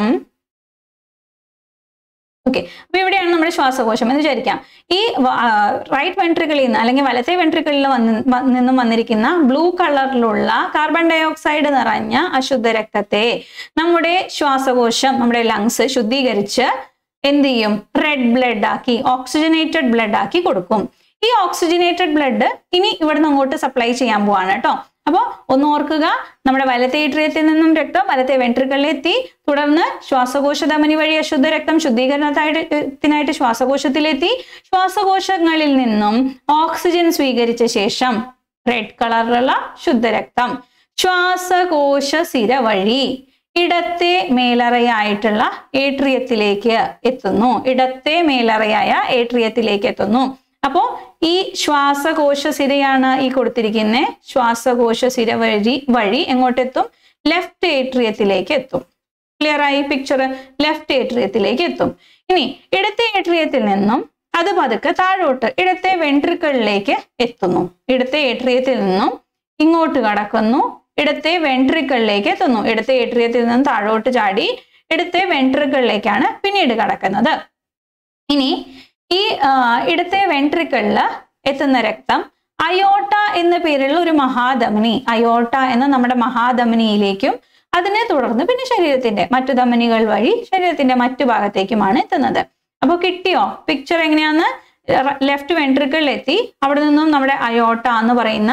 ഓക്കെ അപ്പൊ ഇവിടെയാണ് നമ്മുടെ ശ്വാസകോശം എന്ന് വിചാരിക്കാം ഈ റൈറ്റ് വെൻട്രിക്കിളിൽ നിന്ന് അല്ലെങ്കിൽ വലത്തെ വെൻട്രിക്കിളിൽ വന്ന് വ- നിന്നും വന്നിരിക്കുന്ന ബ്ലൂ കളറിലുള്ള കാർബൺ ഡൈ ഓക്സൈഡ് നിറഞ്ഞ അശുദ്ധ രക്തത്തെ നമ്മുടെ ശ്വാസകോശം നമ്മുടെ ലങ്സ് ശുദ്ധീകരിച്ച് എന്ത് ചെയ്യും റെഡ് ബ്ലഡ് ആക്കി ഓക്സിജനേറ്റഡ് ബ്ലഡ് ആക്കി കൊടുക്കും ഈ ഓക്സിജനേറ്റഡ് ബ്ലഡ് ഇനി ഇവിടുന്ന് അങ്ങോട്ട് സപ്ലൈ ചെയ്യാൻ പോവാണ് കേട്ടോ അപ്പോൾ ഒന്ന് ഓർക്കുക നമ്മുടെ വലത്തെ ഏട്രിയത്തിൽ നിന്നും രക്തം വലത്തെ വെൻട്രിക്കിളിൽ എത്തി തുടർന്ന് ശ്വാസകോശ ധമനി വഴി അശുദ്ധ രക്തം ശുദ്ധീകരണത്തിനായിട്ട് ശ്വാസകോശത്തിലെത്തി ശ്വാസകോശങ്ങളിൽ നിന്നും ഓക്സിജൻ സ്വീകരിച്ച ശേഷം റെഡ് കളറിലുള്ള ശുദ്ധരക്തം ശ്വാസകോശ സിര വഴി ഇടത്തെ മേലറയായിട്ടുള്ള ഏട്രിയത്തിലേക്ക് എത്തുന്നു ഇടത്തെ മേലറയായ ഏട്രിയത്തിലേക്ക് എത്തുന്നു അപ്പോ ഈ ശ്വാസകോശ സിരയാണ് ഈ കൊടുത്തിരിക്കുന്നത് ശ്വാസകോശ സിര വഴി വഴി എങ്ങോട്ടെത്തും ലെഫ്റ്റ് ഏട്രിയത്തിലേക്ക് എത്തും ക്ലിയർ ആയി പിക്ചർ ലെഫ്റ്റ് ഏട്രിയത്തിലേക്ക് എത്തും ഇനി ഇടത്തെ ഏട്രിയത്തിൽ നിന്നും അത് പതുക്കെ താഴോട്ട് ഇടത്തെ വെൻട്രിക്കിളിലേക്ക് എത്തുന്നു ഇടത്തെ ഏട്രിയത്തിൽ നിന്നും ഇങ്ങോട്ട് കടക്കുന്നു ഇടത്തെ വെൻട്രിക്കിളിലേക്ക് എത്തുന്നു ഇടത്തെ ഏട്രിയത്തിൽ നിന്നും താഴോട്ട് ചാടി ഇടത്തെ വെൻട്രിക്കിളിലേക്കാണ് പിന്നീട് കടക്കുന്നത് ഇനി ഈ ആ, ഇടത്തെ വെൻട്രിക്കിളിൽ എത്തുന്ന രക്തം അയോട്ട എന്ന പേരുള്ള ഒരു മഹാധമനി അയോട്ട എന്ന നമ്മുടെ മഹാധമനിയിലേക്കും അതിനെ തുടർന്ന് പിന്നെ ശരീരത്തിന്റെ മറ്റു ധമനികൾ വഴി ശരീരത്തിന്റെ മറ്റു ഭാഗത്തേക്കുമാണ് എത്തുന്നത് അപ്പോൾ കിട്ടിയോ പിക്ചർ എങ്ങനെയാന്ന് ലെഫ്റ്റ് വെൻട്രിക്കിളിൽ എത്തി അവിടെ നിന്നും നമ്മുടെ അയോട്ട എന്ന് പറയുന്ന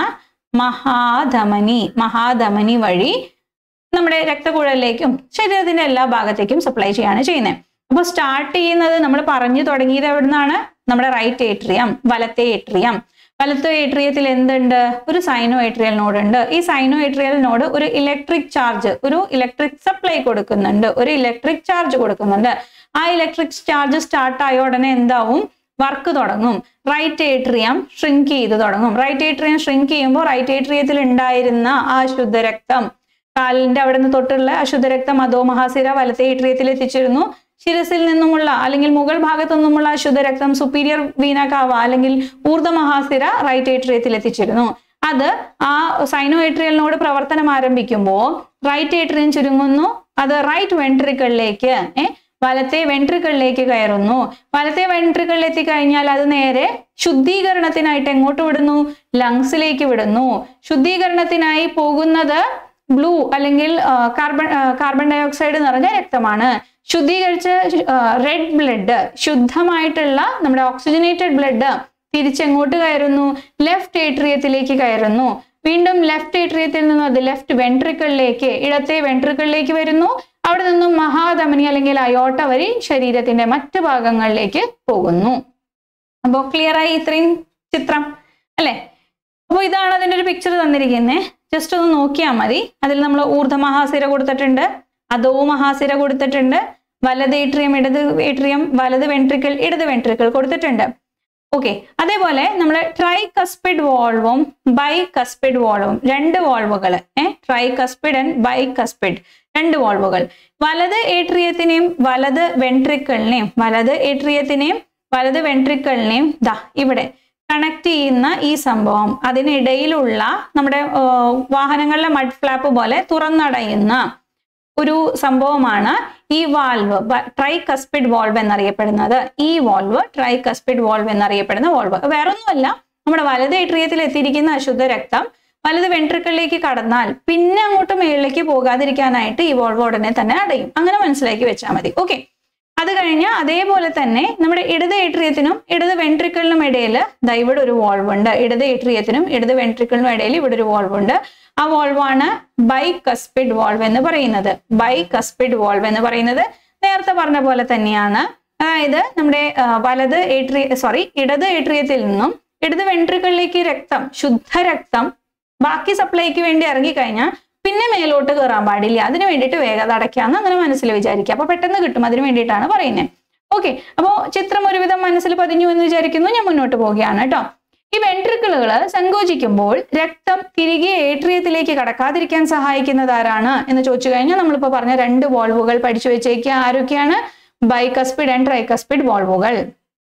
മഹാധമനി മഹാധമനി വഴി നമ്മുടെ രക്തക്കുഴലിലേക്കും ശരീരത്തിന്റെ എല്ലാ ഭാഗത്തേക്കും സപ്ലൈ ചെയ്യാണ് ചെയ്യുന്നത് അപ്പോൾ സ്റ്റാർട്ട് ചെയ്യുന്നത് നമ്മൾ പറഞ്ഞു തുടങ്ങിയത് എവിടെ നിന്നാണ് നമ്മുടെ റൈറ്റ് ഏട്രിയം വലത്തെ ഏട്രിയം വലത്തെ ഏട്രിയത്തിൽ എന്തുണ്ട് ഒരു സൈനോ ഏട്രിയൽ നോഡ് ഉണ്ട് ഈ സൈനോ ഏട്രിയൽ നോഡ് ഒരു ഇലക്ട്രിക് ചാർജ് ഒരു ഇലക്ട്രിക് സപ്ലൈ കൊടുക്കുന്നുണ്ട് ഒരു ഇലക്ട്രിക് ചാർജ് കൊടുക്കുന്നുണ്ട് ആ ഇലക്ട്രിക് ചാർജ് സ്റ്റാർട്ട് ആയ ഉടനെ എന്താവും വർക്ക് തുടങ്ങും റൈറ്റ് ഏട്രിയം ഷ്രിങ്ക് ചെയ്ത് തുടങ്ങും റൈറ്റ് ഏട്രിയം ഷ്രിങ്ക് ചെയ്യുമ്പോൾ റൈറ്റ് ഏട്രിയത്തിൽ ഉണ്ടായിരുന്ന ആ ശുദ്ധരക്തം കാലിന്റെ അവിടെ നിന്ന് തൊട്ടുള്ള അശുദ്ധരക്തം അധോ മഹാസിര വലത്തെ ഏട്രിയത്തിൽ എത്തിച്ചിരുന്നു ശിരസിൽ നിന്നുമുള്ള അല്ലെങ്കിൽ മുകൾ ഭാഗത്തു നിന്നുമുള്ള അശുദ്ധരക്തം സുപ്പീരിയർ വീന കാവ അല്ലെങ്കിൽ ഊർദ്ധ മഹാസിര റൈറ്റ് ഏട്രിയത്തിൽ എത്തിച്ചിരുന്നു അത് ആ സൈനോ ഏട്രിയലിനോട് പ്രവർത്തനം ആരംഭിക്കുമ്പോൾ റൈറ്റ് ഏട്രിയം ചുരുങ്ങുന്നു അത് റൈറ്റ് വെൻട്രിക്കിളിലേക്ക് ഏ വലത്തെ വെൻട്രിക്കിളിലേക്ക് കയറുന്നു വലത്തെ വെൻട്രിക്കിളിൽ എത്തിക്കഴിഞ്ഞാൽ അത് നേരെ ശുദ്ധീകരണത്തിനായിട്ട് എങ്ങോട്ട് വിടുന്നു ലങ്സിലേക്ക് വിടുന്നു ശുദ്ധീകരണത്തിനായി പോകുന്നത് ബ്ലൂ അല്ലെങ്കിൽ ആ, കാർബൺ ആ, കാർബൺ ഡൈ ഓക്സൈഡ് നിറഞ്ഞ രക്തമാണ് ശുദ്ധീകരിച്ച റെഡ് ബ്ലഡ് ശുദ്ധമായിട്ടുള്ള നമ്മുടെ ഓക്സിജനേറ്റഡ് ബ്ലഡ് തിരിച്ചെങ്ങോട്ട് കയറുന്നു ലെഫ്റ്റ് ഏട്രിയത്തിലേക്ക് കയറുന്നു വീണ്ടും ലെഫ്റ്റ് ഏട്രിയത്തിൽ നിന്നും അത് ലെഫ്റ്റ് വെൻട്രിക്കിളിലേക്ക് ഇടത്തെ വെൻട്രിക്കിളിലേക്ക് വരുന്നു അവിടെ നിന്നും മഹാധമനി അല്ലെങ്കിൽ അയോട്ട വഴി ശരീരത്തിന്റെ മറ്റു ഭാഗങ്ങളിലേക്ക് പോകുന്നു അപ്പോൾ ക്ലിയർ ആയി ഇത്രയും ചിത്രം അല്ലേ അപ്പോൾ ഇതാണ് അതിന്റെ ഒരു പിക്ചർ തന്നിരിക്കുന്നത് ജസ്റ്റ് ഒന്ന് നോക്കിയാൽ മതി അതിൽ നമ്മൾ ഊർദ്ധ മഹാസിര കൊടുത്തിട്ടുണ്ട് അധോ മഹാസിര കൊടുത്തിട്ടുണ്ട് വലത് ഏട്രിയം ഇടത് ഏട്രിയം വലത് വെൻട്രിക്കിൾ ഇടത് വെൻട്രിക്കിൾ കൊടുത്തിട്ടുണ്ട് ഓക്കെ അതേപോലെ നമ്മൾ ട്രൈ കസ്പിഡ് വോൾവും ബൈ കസ്പിഡ് വോൾവും രണ്ട് വോൾവുകൾ ഏഹ് tricuspid and bicuspid രണ്ട് വോൾവുകൾ വലത് ഏട്രിയത്തിനെയും വലത് വെൻട്രിക്കിളിനെയും വലത് ഏട്രിയത്തിനെയും വലത് വെൻട്രിക്കിളിനെയും ദാ ഇവിടെ കണക്ട് ചെയ്യുന്ന ഈ സംഭവം അതിനിടയിലുള്ള നമ്മുടെ ആ, വാഹനങ്ങളിലെ മഡ് ഫ്ലാപ്പ് പോലെ തുറന്നടയുന്ന ഒരു സംഭവമാണ് ഈ വാൽവ് ട്രൈ കസ്പിഡ് വാൾവ് എന്നറിയപ്പെടുന്നത് ഈ വാൾവ് ട്രൈ കസ്പിഡ് വാൾവ് എന്നറിയപ്പെടുന്ന വാൾവ് വേറൊന്നുമല്ല നമ്മുടെ വലത് ഏട്രിയത്തിൽ എത്തിയിരിക്കുന്ന അശുദ്ധ രക്തം വലത് വെൻട്രിക്കിളിലേക്ക് കടന്നാൽ പിന്നെ അങ്ങോട്ട് മുകളിലേക്ക് പോകാതിരിക്കാനായിട്ട് ഈ വാൾവ് ഉടനെ തന്നെ അടയും അങ്ങനെ മനസ്സിലാക്കി വെച്ചാൽ മതി ഓക്കെ അത് കഴിഞ്ഞ് അതേപോലെ തന്നെ നമ്മുടെ ഇടത് ഏട്രിയത്തിനും ഇടത് വെൻട്രിക്കിളിനും ഇടയിൽ ദാ ഇവിടെ ഒരു വാൾവ് ഉണ്ട് ഇടത് ഏട്രിയത്തിനും ഇടത് വെൻട്രിക്കിളിനും ഇടയിൽ ഇവിടെ ഒരു വാൾവ് ഉണ്ട് ആ വാൾവാണ് ബൈ കസ്പിഡ് വാൾവ് എന്ന് പറയുന്നത് ബൈ കസ്പിഡ് വാൾവ് എന്ന് പറയുന്നത് നേരത്തെ പറഞ്ഞ പോലെ തന്നെയാണ് അതായത് നമ്മുടെ ആ, വലത് ഏട്രിയ സോറി ഇടത് ഏട്രിയത്തിൽ നിന്നും ഇടത് വെൻട്രിക്കിളിലേക്ക് രക്തം ശുദ്ധരക്തം ബാക്കി സപ്ലൈക്ക് വേണ്ടി ഇറങ്ങിക്കഴിഞ്ഞാൽ പിന്നെ മേലോട്ട് കയറാൻ പാടില്ല അതിന് വേണ്ടിയിട്ട് വേഗത അടയ്ക്കാന്ന് അങ്ങനെ മനസ്സിൽ വിചാരിക്കുക അപ്പൊ പെട്ടെന്ന് കിട്ടും അതിന് വേണ്ടിയിട്ടാണ് പറയുന്നത് ഓക്കെ അപ്പോൾ ചിത്രം ഒരുവിധം മനസ്സിൽ പതിഞ്ഞു എന്ന് വിചാരിക്കുന്നു ഞാൻ മുന്നോട്ട് പോവുകയാണ് കേട്ടോ ഈ വെൻട്രിക്കിളുകൾ സങ്കോചിക്കുമ്പോൾ രക്തം തിരികെ ഏട്രിയത്തിലേക്ക് കടക്കാതിരിക്കാൻ സഹായിക്കുന്നത് ആരാണ് എന്ന് ചോദിച്ചു കഴിഞ്ഞാൽ നമ്മളിപ്പോൾ പറഞ്ഞ രണ്ട് വോൾവുകൾ പഠിച്ചു വെച്ചേക്കുക ആരൊക്കെയാണ് ബൈകസ്പിഡ് ആൻഡ് ട്രൈകസ്പിഡ് വോൾവുകൾ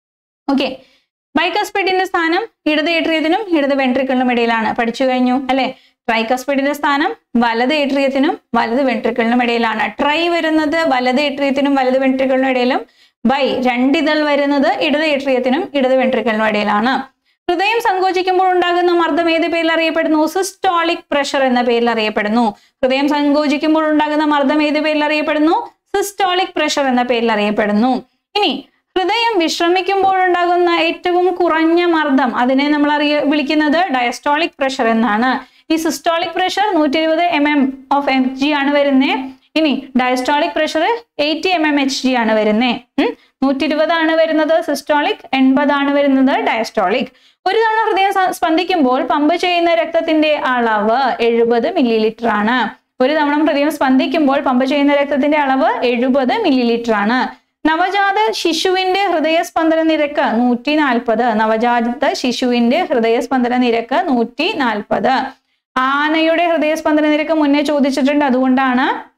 ഓക്കെ ബൈകസ്പിഡിന്റെ സ്ഥാനം ഇടത് ഏട്രിയത്തിനും ഇടത് വെൻട്രിക്കിളിനും ഇടയിലാണ് പഠിച്ചു കഴിഞ്ഞു അല്ലെ ട്രൈകസ്പിഡിന്റെ സ്ഥാനം വലത് ഏട്രിയത്തിനും വലത് വെൻട്രിക്കിളിനും ഇടയിലാണ് ട്രൈ വരുന്നത് വലത് ഏട്രിയത്തിനും വലത് വെൻട്രിക്കിളിനും ഇടയിലും ബൈ രണ്ടിതൾ വരുന്നത് ഇടത് ഏട്രിയത്തിനും ഇടത് വെൻട്രിക്കിളിനും ഇടയിലാണ് ഹൃദയം സങ്കോചിക്കുമ്പോൾ ഉണ്ടാകുന്ന മർദ്ദം ഏത് പേരിൽ അറിയപ്പെടുന്നു സിസ്റ്റോളിക് പ്രഷർ എന്ന പേരിൽ അറിയപ്പെടുന്നു ഹൃദയം സങ്കോചിക്കുമ്പോൾ ഉണ്ടാകുന്ന മർദ്ദം ഏത് പേരിൽ അറിയപ്പെടുന്നു സിസ്റ്റോളിക് പ്രഷർ എന്ന പേരിൽ അറിയപ്പെടുന്നു ഇനി ഹൃദയം വിശ്രമിക്കുമ്പോൾ ഉണ്ടാകുന്ന ഏറ്റവും കുറഞ്ഞ മർദ്ദം അതിനെ നമ്മൾ അറിയ വിളിക്കുന്നത് ഡയസ്റ്റോളിക് പ്രഷർ എന്നാണ് ഈ സിസ്റ്റോളിക് പ്രഷർ നൂറ്റി ഇരുപത് M M of M G ആണ് വരുന്നത് ഇനി diastolic pressure eighty M M H G ആണ് വരുന്നത് നൂറ്റി ഇരുപതാണ് വരുന്നത് സിസ്റ്റോളിക് എൺപതാണ് വരുന്നത് ഡയസ്റ്റോളിക് ഒരു തവണ ഹൃദയം സ- സ്പന്ദിക്കുമ്പോൾ പമ്പ് ചെയ്യുന്ന രക്തത്തിന്റെ അളവ് എഴുപത് മില്ലി ലിറ്റർ ആണ് ഒരു തവണ ഹൃദയം സ്പന്ദിക്കുമ്പോൾ പമ്പ് ചെയ്യുന്ന രക്തത്തിന്റെ അളവ് എഴുപത് മില്ലി ലിറ്റർ ആണ് നവജാത ശിശുവിന്റെ ഹൃദയസ്പന്ദന നിരക്ക് നൂറ്റി നാൽപ്പത് നവജാത ശിശുവിന്റെ ഹൃദയസ്പന്ദന നിരക്ക് നൂറ്റി നാൽപ്പത് ആനയുടെ ഹൃദയസ്പന്ദന നിരക്ക് മുന്നേ ചോദിച്ചിട്ടുണ്ട് അതുകൊണ്ടാണ്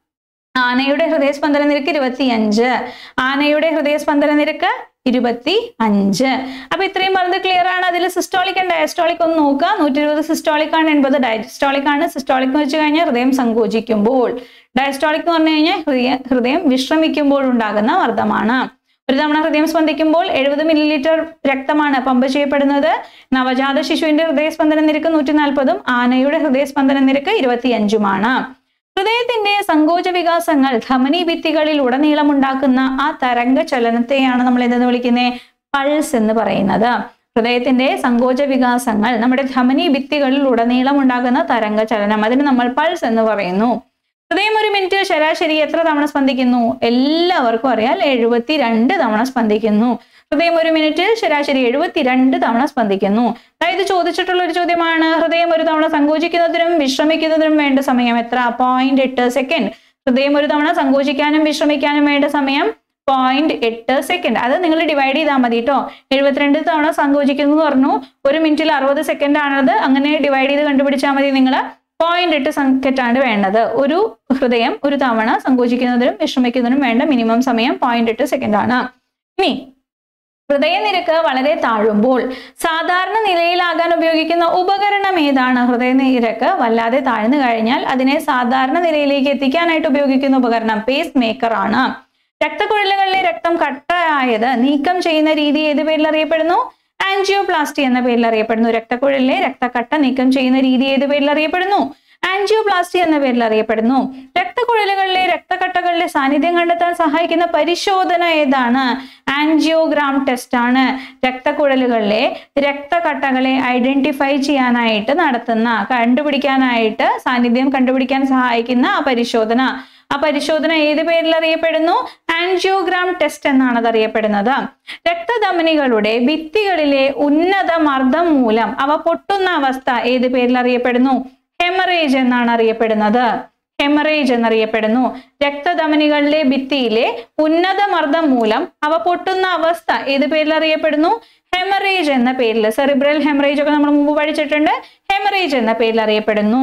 ആനയുടെ ഹൃദയസ്പന്ദന നിരക്ക് ഇരുപത്തിയഞ്ച് ആനയുടെ ഹൃദയസ്പന്ദന നിരക്ക് ഇരുപത്തി അഞ്ച് അപ്പൊ ഇത്രയും പറഞ്ഞത് ക്ലിയർ ആണ് അതിൽ സിസ്റ്റോളിക് ആൻഡ് ഡയസ്റ്റോളിക് ഒന്ന് നോക്കുക നൂറ്റി ഇരുപത് സിസ്റ്റോളിക് ആണ് എൺപത് ഡയസ്റ്റോളിക് ആണ് സിസ്റ്റോളിക് എന്ന് വെച്ച് കഴിഞ്ഞാൽ ഹൃദയം സങ്കോചിക്കുമ്പോൾ ഡയസ്റ്റോളിക് എന്ന് പറഞ്ഞു കഴിഞ്ഞാൽ ഹൃദയ ഹൃദയം വിശ്രമിക്കുമ്പോൾ ഉണ്ടാകുന്ന മർദ്ദമാണ് ഒരു തവണ ഹൃദയം സ്പന്ദിക്കുമ്പോൾ എഴുപത് മില്ലി ലിറ്റർ രക്തമാണ് പമ്പ് ചെയ്യപ്പെടുന്നത് നവജാത ശിശുവിന്റെ ഹൃദയസ്പന്ദന നിരക്ക് നൂറ്റി നാൽപ്പതും ആനയുടെ ഹൃദയസ്പന്ദന നിരക്ക് ഇരുപത്തിയഞ്ചുമാണ് ഹൃദയത്തിന്റെ സങ്കോച വികാസങ്ങൾ ധമനി ഭിത്തികളിൽ ഉടനീളം ഉണ്ടാക്കുന്ന ആ തരംഗ ചലനത്തെയാണ് നമ്മൾ എന്തെന്ന് വിളിക്കുന്നത് പൾസ് എന്ന് പറയുന്നത് ഹൃദയത്തിന്റെ സങ്കോച വികാസങ്ങൾ നമ്മുടെ ധമനി ഭിത്തികളിൽ ഉടനീളം ഉണ്ടാകുന്ന തരംഗ ചലനം അതിന് നമ്മൾ പൾസ് എന്ന് പറയുന്നു ഹൃദയം ഒരു മിനിറ്റിൽ ശരാശരി എത്ര തവണ സ്പന്ദിക്കുന്നു എല്ലാവർക്കും അറിയാം എഴുപത്തി രണ്ട് തവണ സ്പന്ദിക്കുന്നു ഹൃദയം ഒരു മിനിറ്റിൽ ശരാശരി എഴുപത്തിരണ്ട് തവണ സ്പന്ദിക്കുന്നു അതായത് ചോദിച്ചിട്ടുള്ള ഒരു ചോദ്യമാണ് ഹൃദയം ഒരു തവണ സങ്കോചിക്കുന്നതിനും വിശ്രമിക്കുന്നതിനും വേണ്ട സമയം എത്ര പോയിന്റ് എട്ട് സെക്കൻഡ് ഹൃദയം ഒരു തവണ സങ്കോചിക്കാനും വിശ്രമിക്കാനും വേണ്ട സമയം പോയിന്റ് എട്ട് സെക്കൻഡ് അത് നിങ്ങൾ ഡിവൈഡ് ചെയ്താൽ മതി കേട്ടോ എഴുപത്തിരണ്ട് തവണ സങ്കോചിക്കുന്നു എന്ന് പറഞ്ഞു ഒരു മിനിറ്റിൽ അറുപത് സെക്കൻഡ് ആണത് അങ്ങനെ ഡിവൈഡ് ചെയ്ത് കണ്ടുപിടിച്ചാൽ മതി നിങ്ങൾ പോയിന്റ് എട്ട് സെക്കൻഡ് ആണ് വേണ്ടത് ഒരു ഹൃദയം ഒരു തവണ സങ്കോചിക്കുന്നതിനും വിശ്രമിക്കുന്നതിനും വേണ്ട മിനിമം സമയം പോയിന്റ് എട്ട് സെക്കൻഡ് ആണ് ഇനി ഹൃദയനിരക്ക് വളരെ താഴുമ്പോൾ സാധാരണ നിലയിലാകാൻ ഉപയോഗിക്കുന്ന ഉപകരണം ഏതാണ് ഹൃദയനിരക്ക് വല്ലാതെ താഴ്ന്നു കഴിഞ്ഞാൽ അതിനെ സാധാരണ നിലയിലേക്ക് എത്തിക്കാനായിട്ട് ഉപയോഗിക്കുന്ന ഉപകരണം പേസ് മേക്കർ ആണ് രക്തക്കുഴലുകളിലെ രക്തം കട്ടയായത് നീക്കം ചെയ്യുന്ന രീതി ഏത് പേരിൽ അറിയപ്പെടുന്നു ആൻജിയോപ്ലാസ്റ്റി എന്ന പേരിൽ അറിയപ്പെടുന്നു രക്തക്കുഴലിലെ രക്തക്കട്ട നീക്കം ചെയ്യുന്ന രീതി ഏത് പേരിൽ അറിയപ്പെടുന്നു ആൻജിയോപ്ലാസ്റ്റി എന്ന പേരിൽ അറിയപ്പെടുന്നു രക്തക്കുഴലുകളിലെ രക്തക്കട്ടകളുടെ സാന്നിധ്യം കണ്ടെത്താൻ സഹായിക്കുന്ന പരിശോധന ഏതാണ് ആൻജിയോഗ്രാം ടെസ്റ്റ് ആണ് രക്തക്കുഴലുകളിലെ രക്തക്കട്ടകളെ ഐഡന്റിഫൈ ചെയ്യാനായിട്ട് നടത്തുന്ന കണ്ടുപിടിക്കാനായിട്ട് സാന്നിധ്യം കണ്ടുപിടിക്കാൻ സഹായിക്കുന്ന ആ പരിശോധന ആ പരിശോധന ഏത് പേരിൽ അറിയപ്പെടുന്നു ആൻജിയോഗ്രാം ടെസ്റ്റ് എന്നാണ് അത് അറിയപ്പെടുന്നത് രക്തധമനികളുടെ ഭിത്തികളിലെ ഉന്നത മർദ്ദം മൂലം അവ പൊട്ടുന്ന അവസ്ഥ ഏത് പേരിൽ അറിയപ്പെടുന്നു ഹെമറേജ് എന്നാണ് അറിയപ്പെടുന്നത് ഹെമറേജ് എന്നറിയപ്പെടുന്നു രക്തധമനികളിലെ ഭിത്തിയിലെ ഉന്നത മർദ്ദം മൂലം അവ പൊട്ടുന്ന അവസ്ഥ ഏത് പേരിൽ അറിയപ്പെടുന്നു ഹെമറേജ് എന്ന പേരിൽ സെറിബ്രൽ ഹെമറേജ് ഒക്കെ നമ്മൾ മുമ്പ് പഠിച്ചിട്ടുണ്ട് ഹെമറേജ് എന്ന പേരിൽ അറിയപ്പെടുന്നു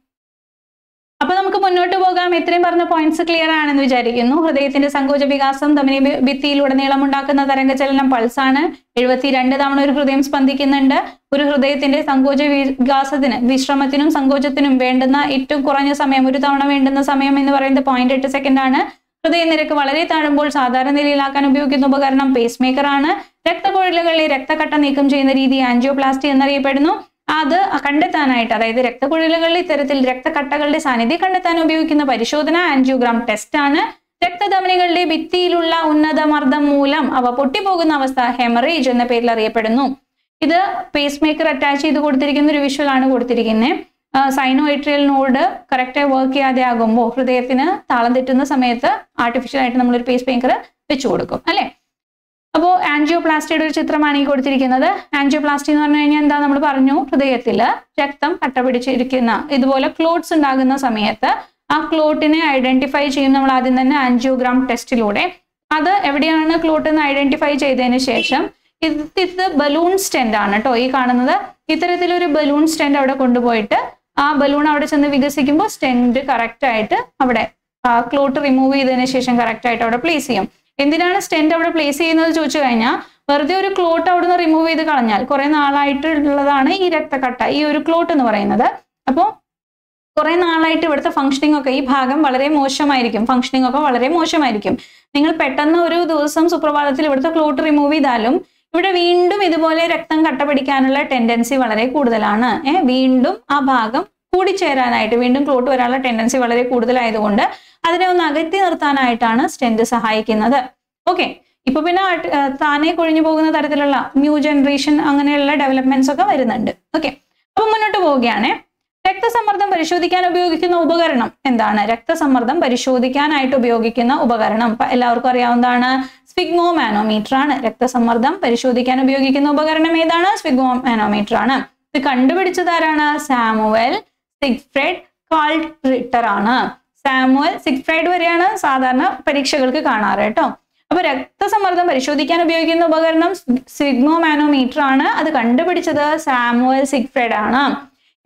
അപ്പൊ നമുക്ക് മുന്നോട്ട് പോകാം ഇത്രയും പറഞ്ഞ പോയിന്റ്സ് ക്ലിയർ ആണെന്ന് വിചാരിക്കുന്നു ഹൃദയത്തിന്റെ സങ്കോച വികാസം ധമനി ഭി- ഭിത്തിയിലുടനീളം ഉണ്ടാക്കുന്ന തരംഗചലനം പൾസാണ് എഴുപത്തിരണ്ട് തവണ ഒരു ഹൃദയം സ്പന്ദിക്കുന്നുണ്ട് ഒരു ഹൃദയത്തിന്റെ സങ്കോച വി- വികാസത്തിന് വിശ്രമത്തിനും സങ്കോചത്തിനും വേണ്ടുന്ന ഏറ്റവും കുറഞ്ഞ സമയം ഒരു തവണ വേണ്ടുന്ന സമയം എന്ന് പറയുന്നത് പോയിന്റ് എട്ട് സെക്കൻഡ് ആണ് ഹൃദയനിരക്ക് വളരെ താഴുമ്പോൾ സാധാരണ നിലയിലാക്കാൻ ഉപയോഗിക്കുന്ന ഉപകരണം പേസ് മേക്കർ ആണ് രക്തക്കുഴലുകളിലെ രക്തക്കട്ട നീക്കം ചെയ്യുന്ന രീതി ആൻജിയോപ്ലാസ്റ്റി എന്നറിയപ്പെടുന്നു അത് കണ്ടെത്താനായിട്ട് അതായത് രക്തക്കുഴലുകളിൽ ഇത്തരത്തിൽ രക്തക്കട്ടകളുടെ സാന്നിധ്യം കണ്ടെത്താൻ ഉപയോഗിക്കുന്ന പരിശോധന ആൻജിയോഗ്രാം ടെസ്റ്റ് ആണ് രക്തധമനികളുടെ ഭിത്തിയിലുള്ള ഉന്നത മർദ്ദം മൂലം അവ പൊട്ടിപ്പോകുന്ന അവസ്ഥ ഹെമറേജ് എന്ന പേരിൽ അറിയപ്പെടുന്നു ഇത് പേസ് മേക്കർ അറ്റാച്ച് ചെയ്ത് കൊടുത്തിരിക്കുന്ന ഒരു വിഷ്വൽ ആണ് കൊടുത്തിരിക്കുന്നത് സൈനോയിട്രിയൽ നോഡ് കറക്റ്റായി വർക്ക് ചെയ്യാതെ ആകുമ്പോൾ ഹൃദയത്തിന് താളം തെറ്റുന്ന സമയത്ത് ആർട്ടിഫിഷ്യൽ ആയിട്ട് നമ്മളൊരു പേസ് മേക്കർ വെച്ചു കൊടുക്കും അല്ലെ അപ്പോൾ ആൻജിയോപ്ലാസ്റ്റിയുടെ ഒരു ചിത്രമാണ് ഈ കൊടുത്തിരിക്കുന്നത് ആൻജിയോപ്ലാസ്റ്റി എന്ന് പറഞ്ഞു കഴിഞ്ഞാൽ എന്താ നമ്മൾ പറഞ്ഞു ഹൃദയത്തിൽ രക്തം കട്ട പിടിച്ചിരിക്കുന്ന ഇതുപോലെ ക്ലോട്ട്സ് ഉണ്ടാകുന്ന സമയത്ത് ആ ക്ലോട്ടിനെ ഐഡന്റിഫൈ ചെയ്യും നമ്മൾ ആദ്യം തന്നെ ആൻജിയോഗ്രാം ടെസ്റ്റിലൂടെ അത് എവിടെയാണ് ക്ലോട്ട് എന്ന് ഐഡന്റിഫൈ ചെയ്തതിന് ശേഷം ഇത് ഇത് ബലൂൺ സ്റ്റെൻഡ് ആണ് കേട്ടോ ഈ കാണുന്നത് ഇത്തരത്തിലൊരു ബലൂൺ സ്റ്റെൻഡ് അവിടെ കൊണ്ടുപോയിട്ട് ആ ബലൂൺ അവിടെ ചെന്ന് വികസിക്കുമ്പോൾ സ്റ്റെൻഡ് കറക്റ്റ് ആയിട്ട് അവിടെ ക്ലോട്ട് റിമൂവ് ചെയ്തതിന് ശേഷം കറക്റ്റ് ആയിട്ട് അവിടെ പ്ലേസ് ചെയ്യും എന്തിനാണ് സ്റ്റെൻഡ് അവിടെ പ്ലേസ് ചെയ്യുന്നത് ചോദിച്ചു കഴിഞ്ഞാൽ വെറുതെ ഒരു ക്ലോട്ട് അവിടുന്ന് റിമൂവ് ചെയ്ത് കളഞ്ഞാൽ കുറെ നാളായിട്ടുള്ളതാണ് ഈ രക്തക്കട്ട ഈ ഒരു ക്ലോട്ട് എന്ന് പറയുന്നത് അപ്പോൾ കുറെ നാളായിട്ട് ഇവിടുത്തെ ഫംഗ്ഷനിങ് ഒക്കെ ഈ ഭാഗം വളരെ മോശമായിരിക്കും ഫംഗ്ഷനിങ് ഒക്കെ വളരെ മോശമായിരിക്കും നിങ്ങൾ പെട്ടെന്ന് ഒരു ദിവസം സുപ്രഭാതത്തിൽ ഇവിടുത്തെ ക്ലോട്ട് റിമൂവ് ചെയ്താലും ഇവിടെ വീണ്ടും ഇതുപോലെ രക്തം കട്ട പിടിക്കാനുള്ള ടെൻഡൻസി വളരെ കൂടുതലാണ് ഏഹ് വീണ്ടും ആ ഭാഗം കൂടിച്ചേരാനായിട്ട് വീണ്ടും ക്ലോട്ട് വരാനുള്ള ടെൻഡൻസി വളരെ കൂടുതലായതുകൊണ്ട് അതിനെ ഒന്ന് അകറ്റി നിർത്താനായിട്ടാണ് സ്റ്റെന്റ് സഹായിക്കുന്നത് ഓക്കെ ഇപ്പൊ പിന്നെ ആർട്ടി- ആ, താനെ കൊഴിഞ്ഞു പോകുന്ന തരത്തിലുള്ള ന്യൂ ജനറേഷൻ അങ്ങനെയുള്ള ഡെവലപ്മെന്റ്സ് ഒക്കെ വരുന്നുണ്ട് ഓക്കെ അപ്പൊ മുന്നോട്ട് പോവുകയാണേ രക്തസമ്മർദ്ദം പരിശോധിക്കാൻ ഉപയോഗിക്കുന്ന ഉപകരണം എന്താണ് രക്തസമ്മർദ്ദം പരിശോധിക്കാനായിട്ട് ഉപയോഗിക്കുന്ന ഉപകരണം പ- എല്ലാവർക്കും അറിയാവുന്നതാണ് സ്വിഗ്മോ മാനോമീറ്റർ ആണ് രക്തസമ്മർദ്ദം പരിശോധിക്കാൻ ഉപയോഗിക്കുന്ന ഉപകരണം ഏതാണ് സ്വിഗ്മോ മാനോമീറ്റർ ആണ് ഇത് കണ്ടുപിടിച്ചത് ആരാണ് സാമുവൽ സിഗ്ഫ്രെഡ് കാൾട്രിട്ടർ ആണ് സാമുവൽ സിഗ്ഫ്രൈഡ് വരെയാണ് സാധാരണ പരീക്ഷകൾക്ക് കാണാറ് കേട്ടോ അപ്പൊ രക്തസമ്മർദ്ദം പരിശോധിക്കാൻ ഉപയോഗിക്കുന്ന ഉപകരണം സിഗ്മോ മാനോമീറ്റർ ആണ് അത് കണ്ടുപിടിച്ചത് സാമുവൽ സിഗ്ഫ്രൈഡ് ആണ്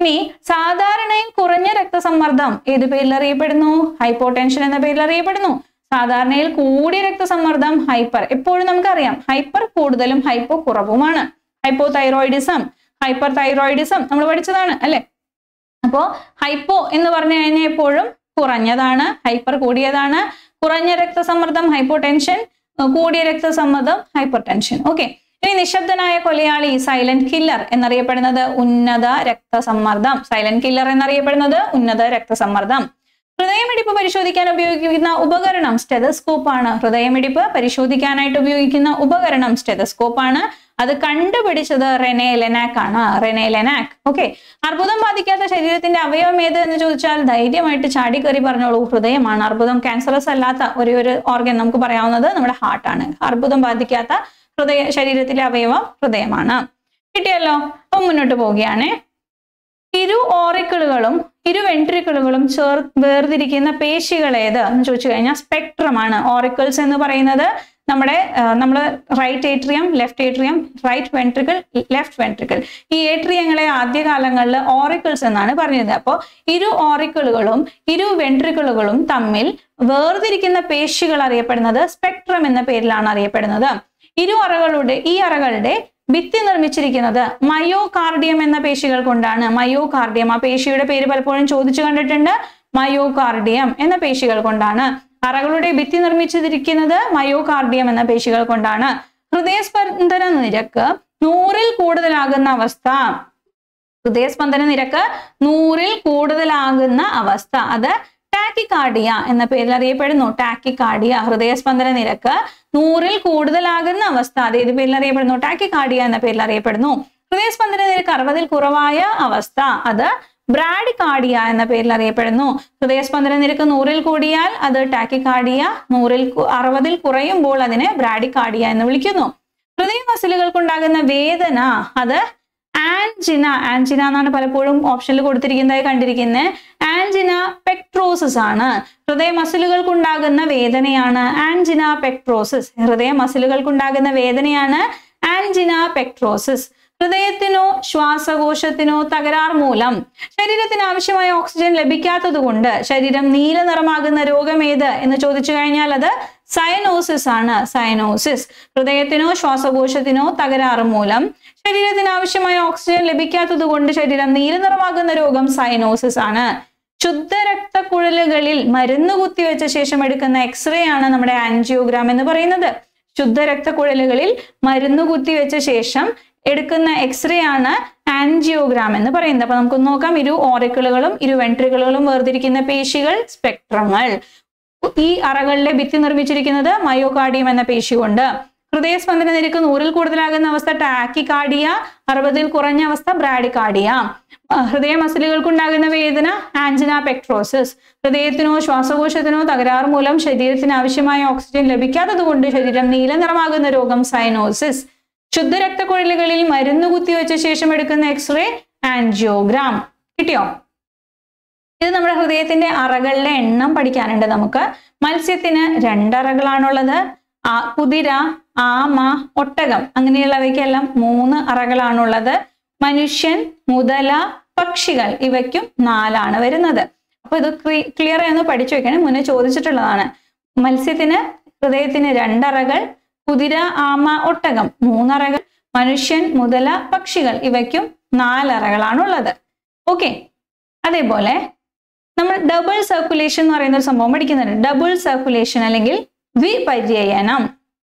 ഇനി സാധാരണയും കുറഞ്ഞ രക്തസമ്മർദ്ദം ഏത് പേരിൽ അറിയപ്പെടുന്നു ഹൈപ്പോടെൻഷൻ എന്ന പേരിൽ അറിയപ്പെടുന്നു സാധാരണയിൽ കൂടിയ രക്തസമ്മർദ്ദം ഹൈപ്പർ എപ്പോഴും നമുക്കറിയാം ഹൈപ്പർ കൂടുതലും ഹൈപ്പോ കുറവുമാണ് ഹൈപ്പോ തൈറോയിഡിസം ഹൈപ്പർ തൈറോയിഡിസം നമ്മൾ പഠിച്ചതാണ് അല്ലെ അപ്പോ ഹൈപ്പോ എന്ന് പറഞ്ഞു കഴിഞ്ഞാൽ എപ്പോഴും കുറഞ്ഞതാണ് ഹൈപ്പർ കൂടിയതാണ് കുറഞ്ഞ രക്തസമ്മർദ്ദം ഹൈപ്പോ ടെൻഷൻ കൂടിയ രക്തസമ്മർദ്ദം ഹൈപ്പർ ടെൻഷൻ ഓക്കെ ഇനി നിശബ്ദനായ കൊലയാളി സൈലന്റ് കില്ലർ എന്നറിയപ്പെടുന്നത് ഉന്നത രക്തസമ്മർദ്ദം സൈലന്റ് കില്ലർ എന്നറിയപ്പെടുന്നത് ഉന്നത രക്തസമ്മർദ്ദം ഹൃദയമിടിപ്പ് പരിശോധിക്കാൻ ഉപയോഗിക്കുന്ന ഉപകരണം സ്റ്റെതസ്കോപ്പ് ആണ് ഹൃദയമിടിപ്പ് പരിശോധിക്കാനായിട്ട് ഉപയോഗിക്കുന്ന ഉപകരണം സ്റ്റെതസ്കോപ്പ് ആണ് അത് കണ്ടുപിടിച്ചത് റെനെ ലെനാക്ക് ആണ് റെനെ ലെനാക്ക് ഓക്കെ അർബുദം ബാധിക്കാത്ത ശരീരത്തിന്റെ അവയവം ഏത് എന്ന് ചോദിച്ചാൽ ധൈര്യമായിട്ട് ചാടിക്കറി പറഞ്ഞോളൂ ഹൃദയമാണ് അർബുദം ക്യാൻസറസ് അല്ലാത്ത ഒരു ഒരു ഓർഗൻ നമുക്ക് പറയാവുന്നത് നമ്മുടെ ഹാർട്ടാണ് അർബുദം ബാധിക്കാത്ത ഹൃദയ ശരീരത്തിലെ അവയവം ഹൃദയമാണ് കിട്ടിയല്ലോ അപ്പൊ മുന്നോട്ട് പോവുകയാണേ ഇരു ഓറിക്കിളുകളും ഇരു വെൻട്രിക്കിളുകളും ചേർ വേർതിരിക്കുന്ന പേശികൾ ഏത് എന്ന് ചോദിച്ചു കഴിഞ്ഞാൽ സ്പെക്ട്രം ആണ് ഓറിക്കിൾസ് എന്ന് പറയുന്നത് നമ്മുടെ നമ്മൾ right atrium left atrium right ventricle left ventricle ഈ ഏട്രിയങ്ങളെ ആദ്യകാലങ്ങളിൽ ഓറിക്കിൾസ് എന്നാണ് പറഞ്ഞത് അപ്പോൾ ഇരു ഓറിക്കിളുകളും ഇരു വെൻട്രിക്കിളുകളും തമ്മിൽ വേർതിരിക്കുന്ന പേശികൾ അറിയപ്പെടുന്നത് സ്പെക്ട്രം എന്ന പേരിലാണ് അറിയപ്പെടുന്നത് ഇരു അറകളുടെ ഈ അറകളുടെ ഭിത്തി നിർമ്മിച്ചിരിക്കുന്നത് മയോകാർഡിയം എന്ന പേശികൾ കൊണ്ടാണ് മയോകാർഡിയം ആ പേശിയുടെ പേര് പലപ്പോഴും ചോദിച്ചു കണ്ടിട്ടുണ്ട് മയോകാർഡിയം എന്ന പേശികൾ കൊണ്ടാണ് അറകളുടെ ഭിത്തി നിർമ്മിച്ചിരിക്കുന്നത് മയോകാർഡിയം എന്ന പേശികൾ കൊണ്ടാണ് ഹൃദയസ്പന്ദന നിരക്ക് നൂറിൽ കൂടുതലാകുന്ന അവസ്ഥ ഹൃദയസ്പന്ദന നിരക്ക് നൂറിൽ കൂടുതലാകുന്ന അവസ്ഥ അത് ടാക്കിക്കാർഡിയ എന്ന പേരിൽ അറിയപ്പെടുന്നു ടാക്കിക്കാർഡിയ ഹൃദയസ്പന്ദന നിരക്ക് നൂറിൽ കൂടുതലാകുന്ന അവസ്ഥ അത് ഏത് പേരിൽ അറിയപ്പെടുന്നു ടാക്കിക്കാർഡിയ എന്ന പേരിൽ അറിയപ്പെടുന്നു ഹൃദയസ്പന്ദന നിരക്ക് അറുപതിൽ കുറവായ അവസ്ഥ അത് ബ്രാഡിക്കാർഡിയ എന്ന പേരിൽ അറിയപ്പെടുന്നു ഹൃദയസ്പന്ദന നിരക്ക് നൂറിൽ കൂടിയാൽ അത് ടാക്കിക്കാർഡിയ നൂറിൽ അറുപതിൽ കുറയുമ്പോൾ അതിനെ ബ്രാഡിക്കാർഡിയ എന്ന് വിളിക്കുന്നു ഹൃദയ മസിലുകൾക്കുണ്ടാകുന്ന വേദന അത് ആൻജിന ആൻജിന എന്നാണ് പലപ്പോഴും ഓപ്ഷനിൽ കൊടുത്തിരിക്കുന്നതായി കണ്ടിരിക്കുന്നത് ആൻജിന പെക്ട്രോസിസ് ആണ് ഹൃദയ മസിലുകൾക്കുണ്ടാകുന്ന വേദനയാണ് ആൻജിന പെക്ട്രോസിസ് ഹൃദയ മസിലുകൾക്കുണ്ടാകുന്ന വേദനയാണ് ആൻജിന പെക്ട്രോസിസ് ഹൃദയത്തിനോ ശ്വാസകോശത്തിനോ തകരാർ മൂലം ശരീരത്തിന് ആവശ്യമായ ഓക്സിജൻ ലഭിക്കാത്തത് കൊണ്ട് ശരീരം നീല നിറമാകുന്ന രോഗം ഏത് എന്ന് ചോദിച്ചു കഴിഞ്ഞാൽ അത് സയനോസിസ് ആണ് സയനോസിസ് ഹൃദയത്തിനോ ശ്വാസകോശത്തിനോ തകരാറ് മൂലം ശരീരത്തിന് ആവശ്യമായ ഓക്സിജൻ ലഭിക്കാത്തത് കൊണ്ട് ശരീരം നീല നിറമാകുന്ന രോഗം സയനോസിസ് ആണ് ശുദ്ധരക്തക്കുഴലുകളിൽ മരുന്ന് കുത്തിവെച്ച ശേഷം എടുക്കുന്ന എക്സ്റേ ആണ് നമ്മുടെ ആൻജിയോഗ്രാം എന്ന് പറയുന്നത് ശുദ്ധരക്തക്കുഴലുകളിൽ മരുന്ന് കുത്തിവെച്ച ശേഷം എടുക്കുന്ന എക്സ്റേ ആണ് ആൻജിയോഗ്രാം എന്ന് പറയുന്നത് അപ്പൊ നമുക്ക് നോക്കാം ഇരു ഓറിക്കിളുകളും ഇരു വെൻട്രിക്കിളുകളും വേർതിരിക്കുന്ന പേശികൾ സ്പെക്ട്രങ്ങൾ ഈ അറകളിലെ ഭിത്തി നിർമ്മിച്ചിരിക്കുന്നത് മയോകാർഡിയം എന്ന പേശി കൊണ്ട് ഹൃദയസ്പന്ദന നിരക്ക് നൂറിൽ കൂടുതലാകുന്ന അവസ്ഥ ടാക്കിക്കാർഡിയ അറുപതിൽ കുറഞ്ഞ അവസ്ഥ ബ്രാഡിക്കാർഡിയ ഹൃദയ മസിലുകൾക്കുണ്ടാകുന്ന വേദന ആൻജിന പെക്ട്രോസിസ് ഹൃദയത്തിനോ ശ്വാസകോശത്തിനോ തകരാറ് മൂലം ശരീരത്തിന് ആവശ്യമായ ഓക്സിജൻ ലഭിക്കാത്തത് കൊണ്ട് ശരീരം നീല നിറമാകുന്ന രോഗം സൈനോസിസ് ശുദ്ധരക്തക്കുഴലുകളിൽ മരുന്ന് കുത്തിവെച്ച ശേഷം എടുക്കുന്ന എക്സ്റേ ആൻജിയോഗ്രാം കിട്ടിയോ ഇത് നമ്മുടെ ഹൃദയത്തിന്റെ അറകളുടെ എണ്ണം പഠിക്കാനുണ്ട് നമുക്ക് മത്സ്യത്തിന് രണ്ടറകളാണുള്ളത് ആ കുതിര ആമ ഒട്ടകം അങ്ങനെയുള്ളവയ്ക്കെല്ലാം മൂന്ന് അറകളാണുള്ളത് മനുഷ്യൻ മുതല പക്ഷികൾ ഇവയ്ക്കും നാലാണ് വരുന്നത് അപ്പൊ ഇത് ക്ലിയർ ആയി പഠിച്ചു വെക്കണം മുന്നേ ചോദിച്ചിട്ടുള്ളതാണ് മത്സ്യത്തിന് ഹൃദയത്തിന് രണ്ടറകൾ കുതിര ആമ ഒട്ടകം മൂന്നറകൾ മനുഷ്യൻ മുതല പക്ഷികൾ ഇവയ്ക്കും നാലറകളാണുള്ളത് ഓക്കെ അതേപോലെ നമ്മൾ ഡബിൾ സർക്കുലേഷൻ എന്ന് പറയുന്ന ഒരു സംഭവം പഠിക്കുന്നുണ്ട് ഡബിൾ സർക്കുലേഷൻ അല്ലെങ്കിൽ ദ്വിപര്യയനം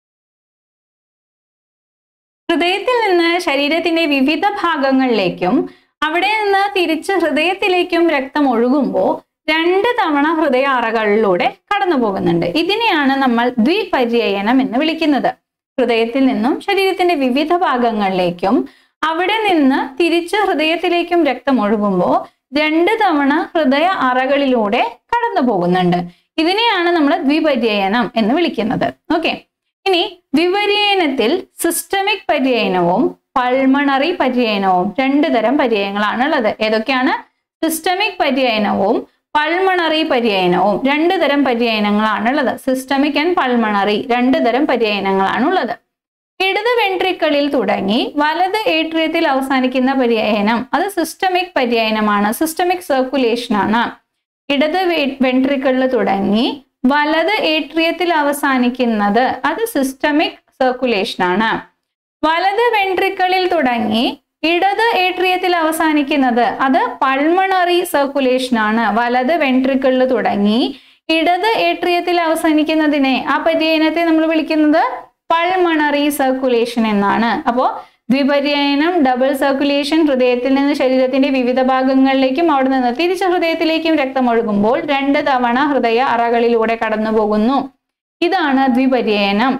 ഹൃദയത്തിൽ നിന്ന് ശരീരത്തിന്റെ വിവിധ ഭാഗങ്ങളിലേക്കും അവിടെ നിന്ന് തിരിച്ച് ഹൃദയത്തിലേക്കും രക്തം ഒഴുകുമ്പോൾ രണ്ട് തവണ ഹൃദയ അറകളിലൂടെ കടന്നു പോകുന്നുണ്ട് ഇതിനെയാണ് നമ്മൾ ദ്വിപര്യയനം എന്ന് വിളിക്കുന്നത് ഹൃദയത്തിൽ നിന്നും ശരീരത്തിന്റെ വിവിധ ഭാഗങ്ങളിലേക്കും അവിടെ നിന്ന് തിരിച്ച് ഹൃദയത്തിലേക്കും രക്തം ഒഴുകുമ്പോൾ രണ്ട് തവണ ഹൃദയ അറകളിലൂടെ കടന്നു പോകുന്നുണ്ട് ഇതിനെയാണ് നമ്മൾ ദ്വിപര്യയനം എന്ന് വിളിക്കുന്നത് ഓക്കെ ഇനി വിപര്യയനത്തിൽ സിസ്റ്റമിക് പര്യയനവും പൾമണറി പര്യയനവും രണ്ട് തരം പര്യയനങ്ങളാണ് ഉള്ളത് ഏതൊക്കെയാണ് സിസ്റ്റമിക് പര്യയനവും പൾമണറി പര്യയനവും രണ്ട് തരം പര്യയനങ്ങളാണ് ഉള്ളത് സിസ്റ്റമിക് ആൻഡ് പൾമണറി രണ്ട് തരം പര്യയനങ്ങളാണ് ഉള്ളത് ഇടത് വെൻട്രിക്കിളിൽ തുടങ്ങി വലത് ഏട്രിയത്തിൽ അവസാനിക്കുന്ന പര്യായനം അത് സിസ്റ്റമിക് പര്യായനമാണ് സിസ്റ്റമിക് സർക്കുലേഷൻ ആണ് ഇടത് വെൻട്രിക്കിളിൽ തുടങ്ങി വലത് ഏട്രിയത്തിൽ അവസാനിക്കുന്നത് അത് സിസ്റ്റമിക് സർക്കുലേഷൻ ആണ് വലത് വെൻട്രിക്കിളിൽ തുടങ്ങി ഇടത് ഏട്രിയത്തിൽ അവസാനിക്കുന്നത് അത് പൾമണറി സർക്കുലേഷൻ ആണ് വലത് വെൻട്രിക്കിളിൽ തുടങ്ങി ഇടത് ഏട്രിയത്തിൽ അവസാനിക്കുന്നതിനെ ആ പര്യയനത്തെ നമ്മൾ വിളിക്കുന്നത് പൾമണറി സർക്കുലേഷൻ എന്നാണ് അപ്പോൾ ദ്വിപര്യയനം ഡബിൾ സർക്കുലേഷൻ ഹൃദയത്തിൽ നിന്ന് ശരീരത്തിന്റെ വിവിധ ഭാഗങ്ങളിലേക്കും അവിടെ നിന്ന് തിരിച്ച് ഹൃദയത്തിലേക്കും രക്തം ഒഴുകുമ്പോൾ രണ്ട് തവണ ഹൃദയ അറകളിലൂടെ കടന്നു പോകുന്നു ഇതാണ് ദ്വിപര്യയനം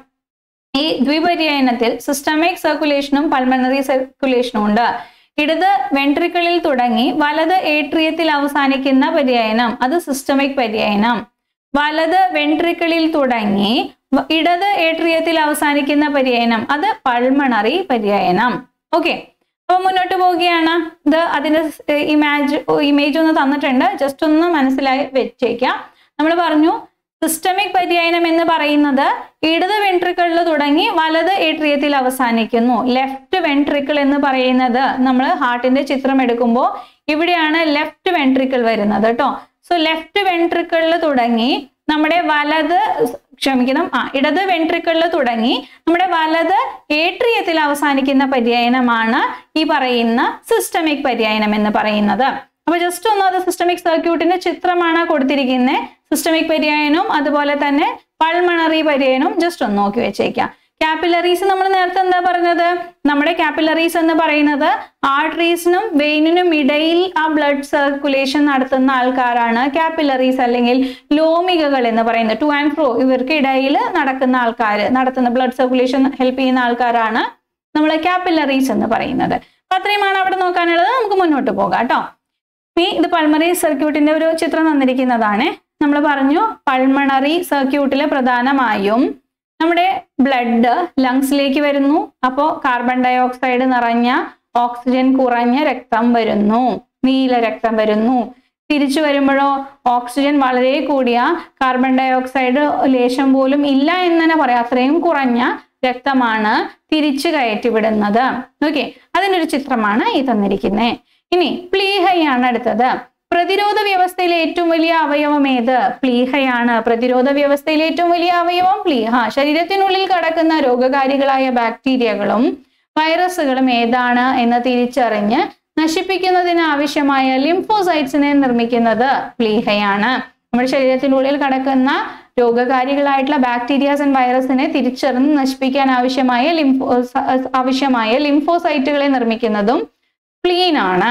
ഈ ദ്വിപര്യയനത്തിൽ സിസ്റ്റമിക് സർക്കുലേഷനും പൾമണറി സർക്കുലേഷനും ഉണ്ട് ഇടത് വെൻട്രിക്കിളിൽ തുടങ്ങി വലത് ഏട്രിയത്തിൽ അവസാനിക്കുന്ന പര്യായനം അത് സിസ്റ്റമിക് പര്യായനം വലത് വെൻട്രിക്കിളിൽ തുടങ്ങി വ- ഇടത് ഏട്രിയത്തിൽ അവസാനിക്കുന്ന പര്യായനം അത് പൾമണറി പര്യായനം ഓക്കെ അപ്പൊ മുന്നോട്ട് പോവുകയാണ് ഇത് അതിന്റെ ഇമാജ് ഇമേജ് ഒന്ന് തന്നിട്ടുണ്ട് ജസ്റ്റ് ഒന്ന് മനസ്സിലായി വെച്ചേക്കാം നമ്മൾ പറഞ്ഞു സിസ്റ്റമിക് പര്യായനം എന്ന് പറയുന്നത് ഇടത് വെൻട്രിക്കിളിൽ തുടങ്ങി വലത് ഏട്രിയത്തിൽ അവസാനിക്കുന്നു ലെഫ്റ്റ് വെൻട്രിക്കിൾ എന്ന് പറയുന്നത് നമ്മൾ ഹാർട്ടിന്റെ ചിത്രം എടുക്കുമ്പോൾ ഇവിടെയാണ് ലെഫ്റ്റ് വെൻട്രിക്കിൾ വരുന്നത് കേട്ടോ സോ ലെഫ്റ്റ് വെൻട്രിക്കിളിൽ തുടങ്ങി നമ്മുടെ വലത് ക്ഷമിക്കണം ആ ഇടത് വെൻട്രിക്കിളിൽ തുടങ്ങി നമ്മുടെ വലത് ഏട്രിയത്തിൽ അവസാനിക്കുന്ന പര്യായനമാണ് ഈ പറയുന്ന സിസ്റ്റമിക് പര്യായനം എന്ന് പറയുന്നത് അപ്പൊ ജസ്റ്റ് ഒന്ന് അത് സിസ്റ്റമിക് സർക്യൂട്ടിന്റെ ചിത്രമാണ് കൊടുത്തിരിക്കുന്നത് സിസ്റ്റമിക് പര്യായനവും അതുപോലെ തന്നെ പൾമണറി പര്യായനവും ജസ്റ്റ് ഒന്ന് നോക്കി വെച്ചേക്കാം കാപ്പിലറീസ് നമ്മൾ നേരത്തെ എന്താ പറഞ്ഞത് നമ്മുടെ കാപ്പിലറീസ് എന്ന് പറയുന്നത് ആർട്ടറീസിനും വെയിനിനും ഇടയിൽ ആ ബ്ലഡ് സർക്കുലേഷൻ നടത്തുന്ന ആൾക്കാരാണ് കാപ്പിലറീസ് അല്ലെങ്കിൽ ലോമികകൾ എന്ന് പറയുന്നത് ടു ആൻഡ് ഫ്രോ ഇവർക്ക് ഇടയിൽ നടക്കുന്ന ആൾക്കാർ നടത്തുന്ന ബ്ലഡ് സർക്കുലേഷൻ ഹെൽപ്പ് ചെയ്യുന്ന ആൾക്കാരാണ് നമ്മൾ കാപ്പിലറീസ് എന്ന് പറയുന്നത് അപ്പൊ അത്രയുമാണ് അവിടെ നോക്കാനുള്ളത് നമുക്ക് മുന്നോട്ട് പോകാം കേട്ടോ ഇനി ഇത് പൾമറി സർക്യൂട്ടിന്റെ ഒരു ചിത്രം തന്നിരിക്കുന്നതാണ് നമ്മൾ പറഞ്ഞു പൾമണറി സർക്യൂട്ടിൽ പ്രധാനമായും നമ്മുടെ ബ്ലഡ് ലങ്സിലേക്ക് വരുന്നു അപ്പോൾ കാർബൺ ഡൈ ഓക്സൈഡ് നിറഞ്ഞ ഓക്സിജൻ കുറഞ്ഞ രക്തം വരുന്നു നീല രക്തം വരുന്നു തിരിച്ചു വരുമ്പോഴോ ഓക്സിജൻ വളരെ കൂടിയ കാർബൺ ഡൈ ഓക്സൈഡ് ലേശം പോലും ഇല്ല എന്ന് തന്നെ പറയാം അത്രയും കുറഞ്ഞ രക്തമാണ് തിരിച്ചു കയറ്റിവിടുന്നത് ഓക്കെ അതിൻ്റെ ഒരു ചിത്രമാണ് ഈ തന്നിരിക്കുന്നത് ഇനി പ്ലീഹയാണ് അടുത്തത് പ്രതിരോധ വ്യവസ്ഥയിലെ ഏറ്റവും വലിയ അവയവം ഏത് പ്ലീഹയാണ് പ്രതിരോധ വ്യവസ്ഥയിലെ ഏറ്റവും വലിയ അവയവം പ്ലീഹ ശരീരത്തിനുള്ളിൽ കടക്കുന്ന രോഗകാരികളായ ബാക്ടീരിയകളും വൈറസുകളും ഏതാണ് എന്ന് തിരിച്ചറിഞ്ഞ് നശിപ്പിക്കുന്നതിന് ആവശ്യമായ ലിംഫോസൈറ്റ്സിനെ നിർമ്മിക്കുന്നത് പ്ലീഹയാണ് നമ്മുടെ ശരീരത്തിനുള്ളിൽ കടക്കുന്ന രോഗകാരികളായിട്ടുള്ള ബാക്ടീരിയാസ് ആൻഡ് വൈറസിനെ തിരിച്ചറിഞ്ഞ് നശിപ്പിക്കാൻ ആവശ്യമായ ലിംഫോ ആവശ്യമായ ലിംഫോസൈറ്റുകളെ നിർമ്മിക്കുന്നതും സ്പ്ലീൻ ആണ്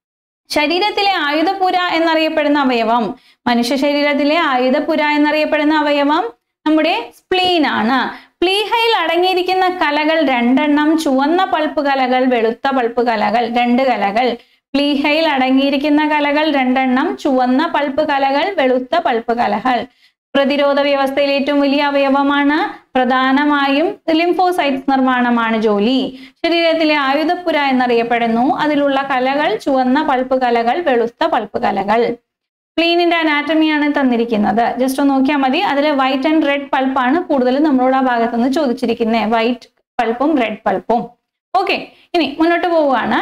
ശരീരത്തിലെ ആയുധപുര എന്നറിയപ്പെടുന്ന അവയവം മനുഷ്യ ശരീരത്തിലെ ആയുധപുര എന്നറിയപ്പെടുന്ന അവയവം നമ്മുടെ സ്പ്ലീൻ ആണ് പ്ലീഹയിൽ അടങ്ങിയിരിക്കുന്ന കലകൾ രണ്ടെണ്ണം ചുവന്ന പൾപ്പ് കലകൾ വെളുത്ത പൾപ്പ് കലകൾ രണ്ട് കലകൾ പ്ലീഹയിൽ അടങ്ങിയിരിക്കുന്ന കലകൾ രണ്ടെണ്ണം ചുവന്ന പൾപ്പ് കലകൾ വെളുത്ത പൾപ്പ് കലകൾ പ്രതിരോധ വ്യവസ്ഥയിൽ ഏറ്റവും വലിയ അവയവമാണ് പ്രധാനമായും ലിംഫോസൈറ്റ്സ് നിർമ്മാണമാണ് ജോലി ശരീരത്തിലെ ആയുധപ്പുര എന്നറിയപ്പെടുന്നു അതിലുള്ള കലകൾ ചുവന്ന പൾപ്പ് കലകൾ വെളുത്ത പൾപ്പ് കലകൾ സ്പ്ലീനിന്റെ അനാറ്റമിയാണ് തന്നിരിക്കുന്നത് ജസ്റ്റ് ഒന്ന് നോക്കിയാൽ മതി അതിൽ വൈറ്റ് ആൻഡ് റെഡ് പൾപ്പാണ് കൂടുതലും നമ്മളോട് ആ ഭാഗത്ത് നിന്ന് ചോദിച്ചിരിക്കുന്നത് വൈറ്റ് പൾപ്പും റെഡ് പൾപ്പും ഓക്കെ ഇനി മുന്നോട്ട് പോവുകയാണ്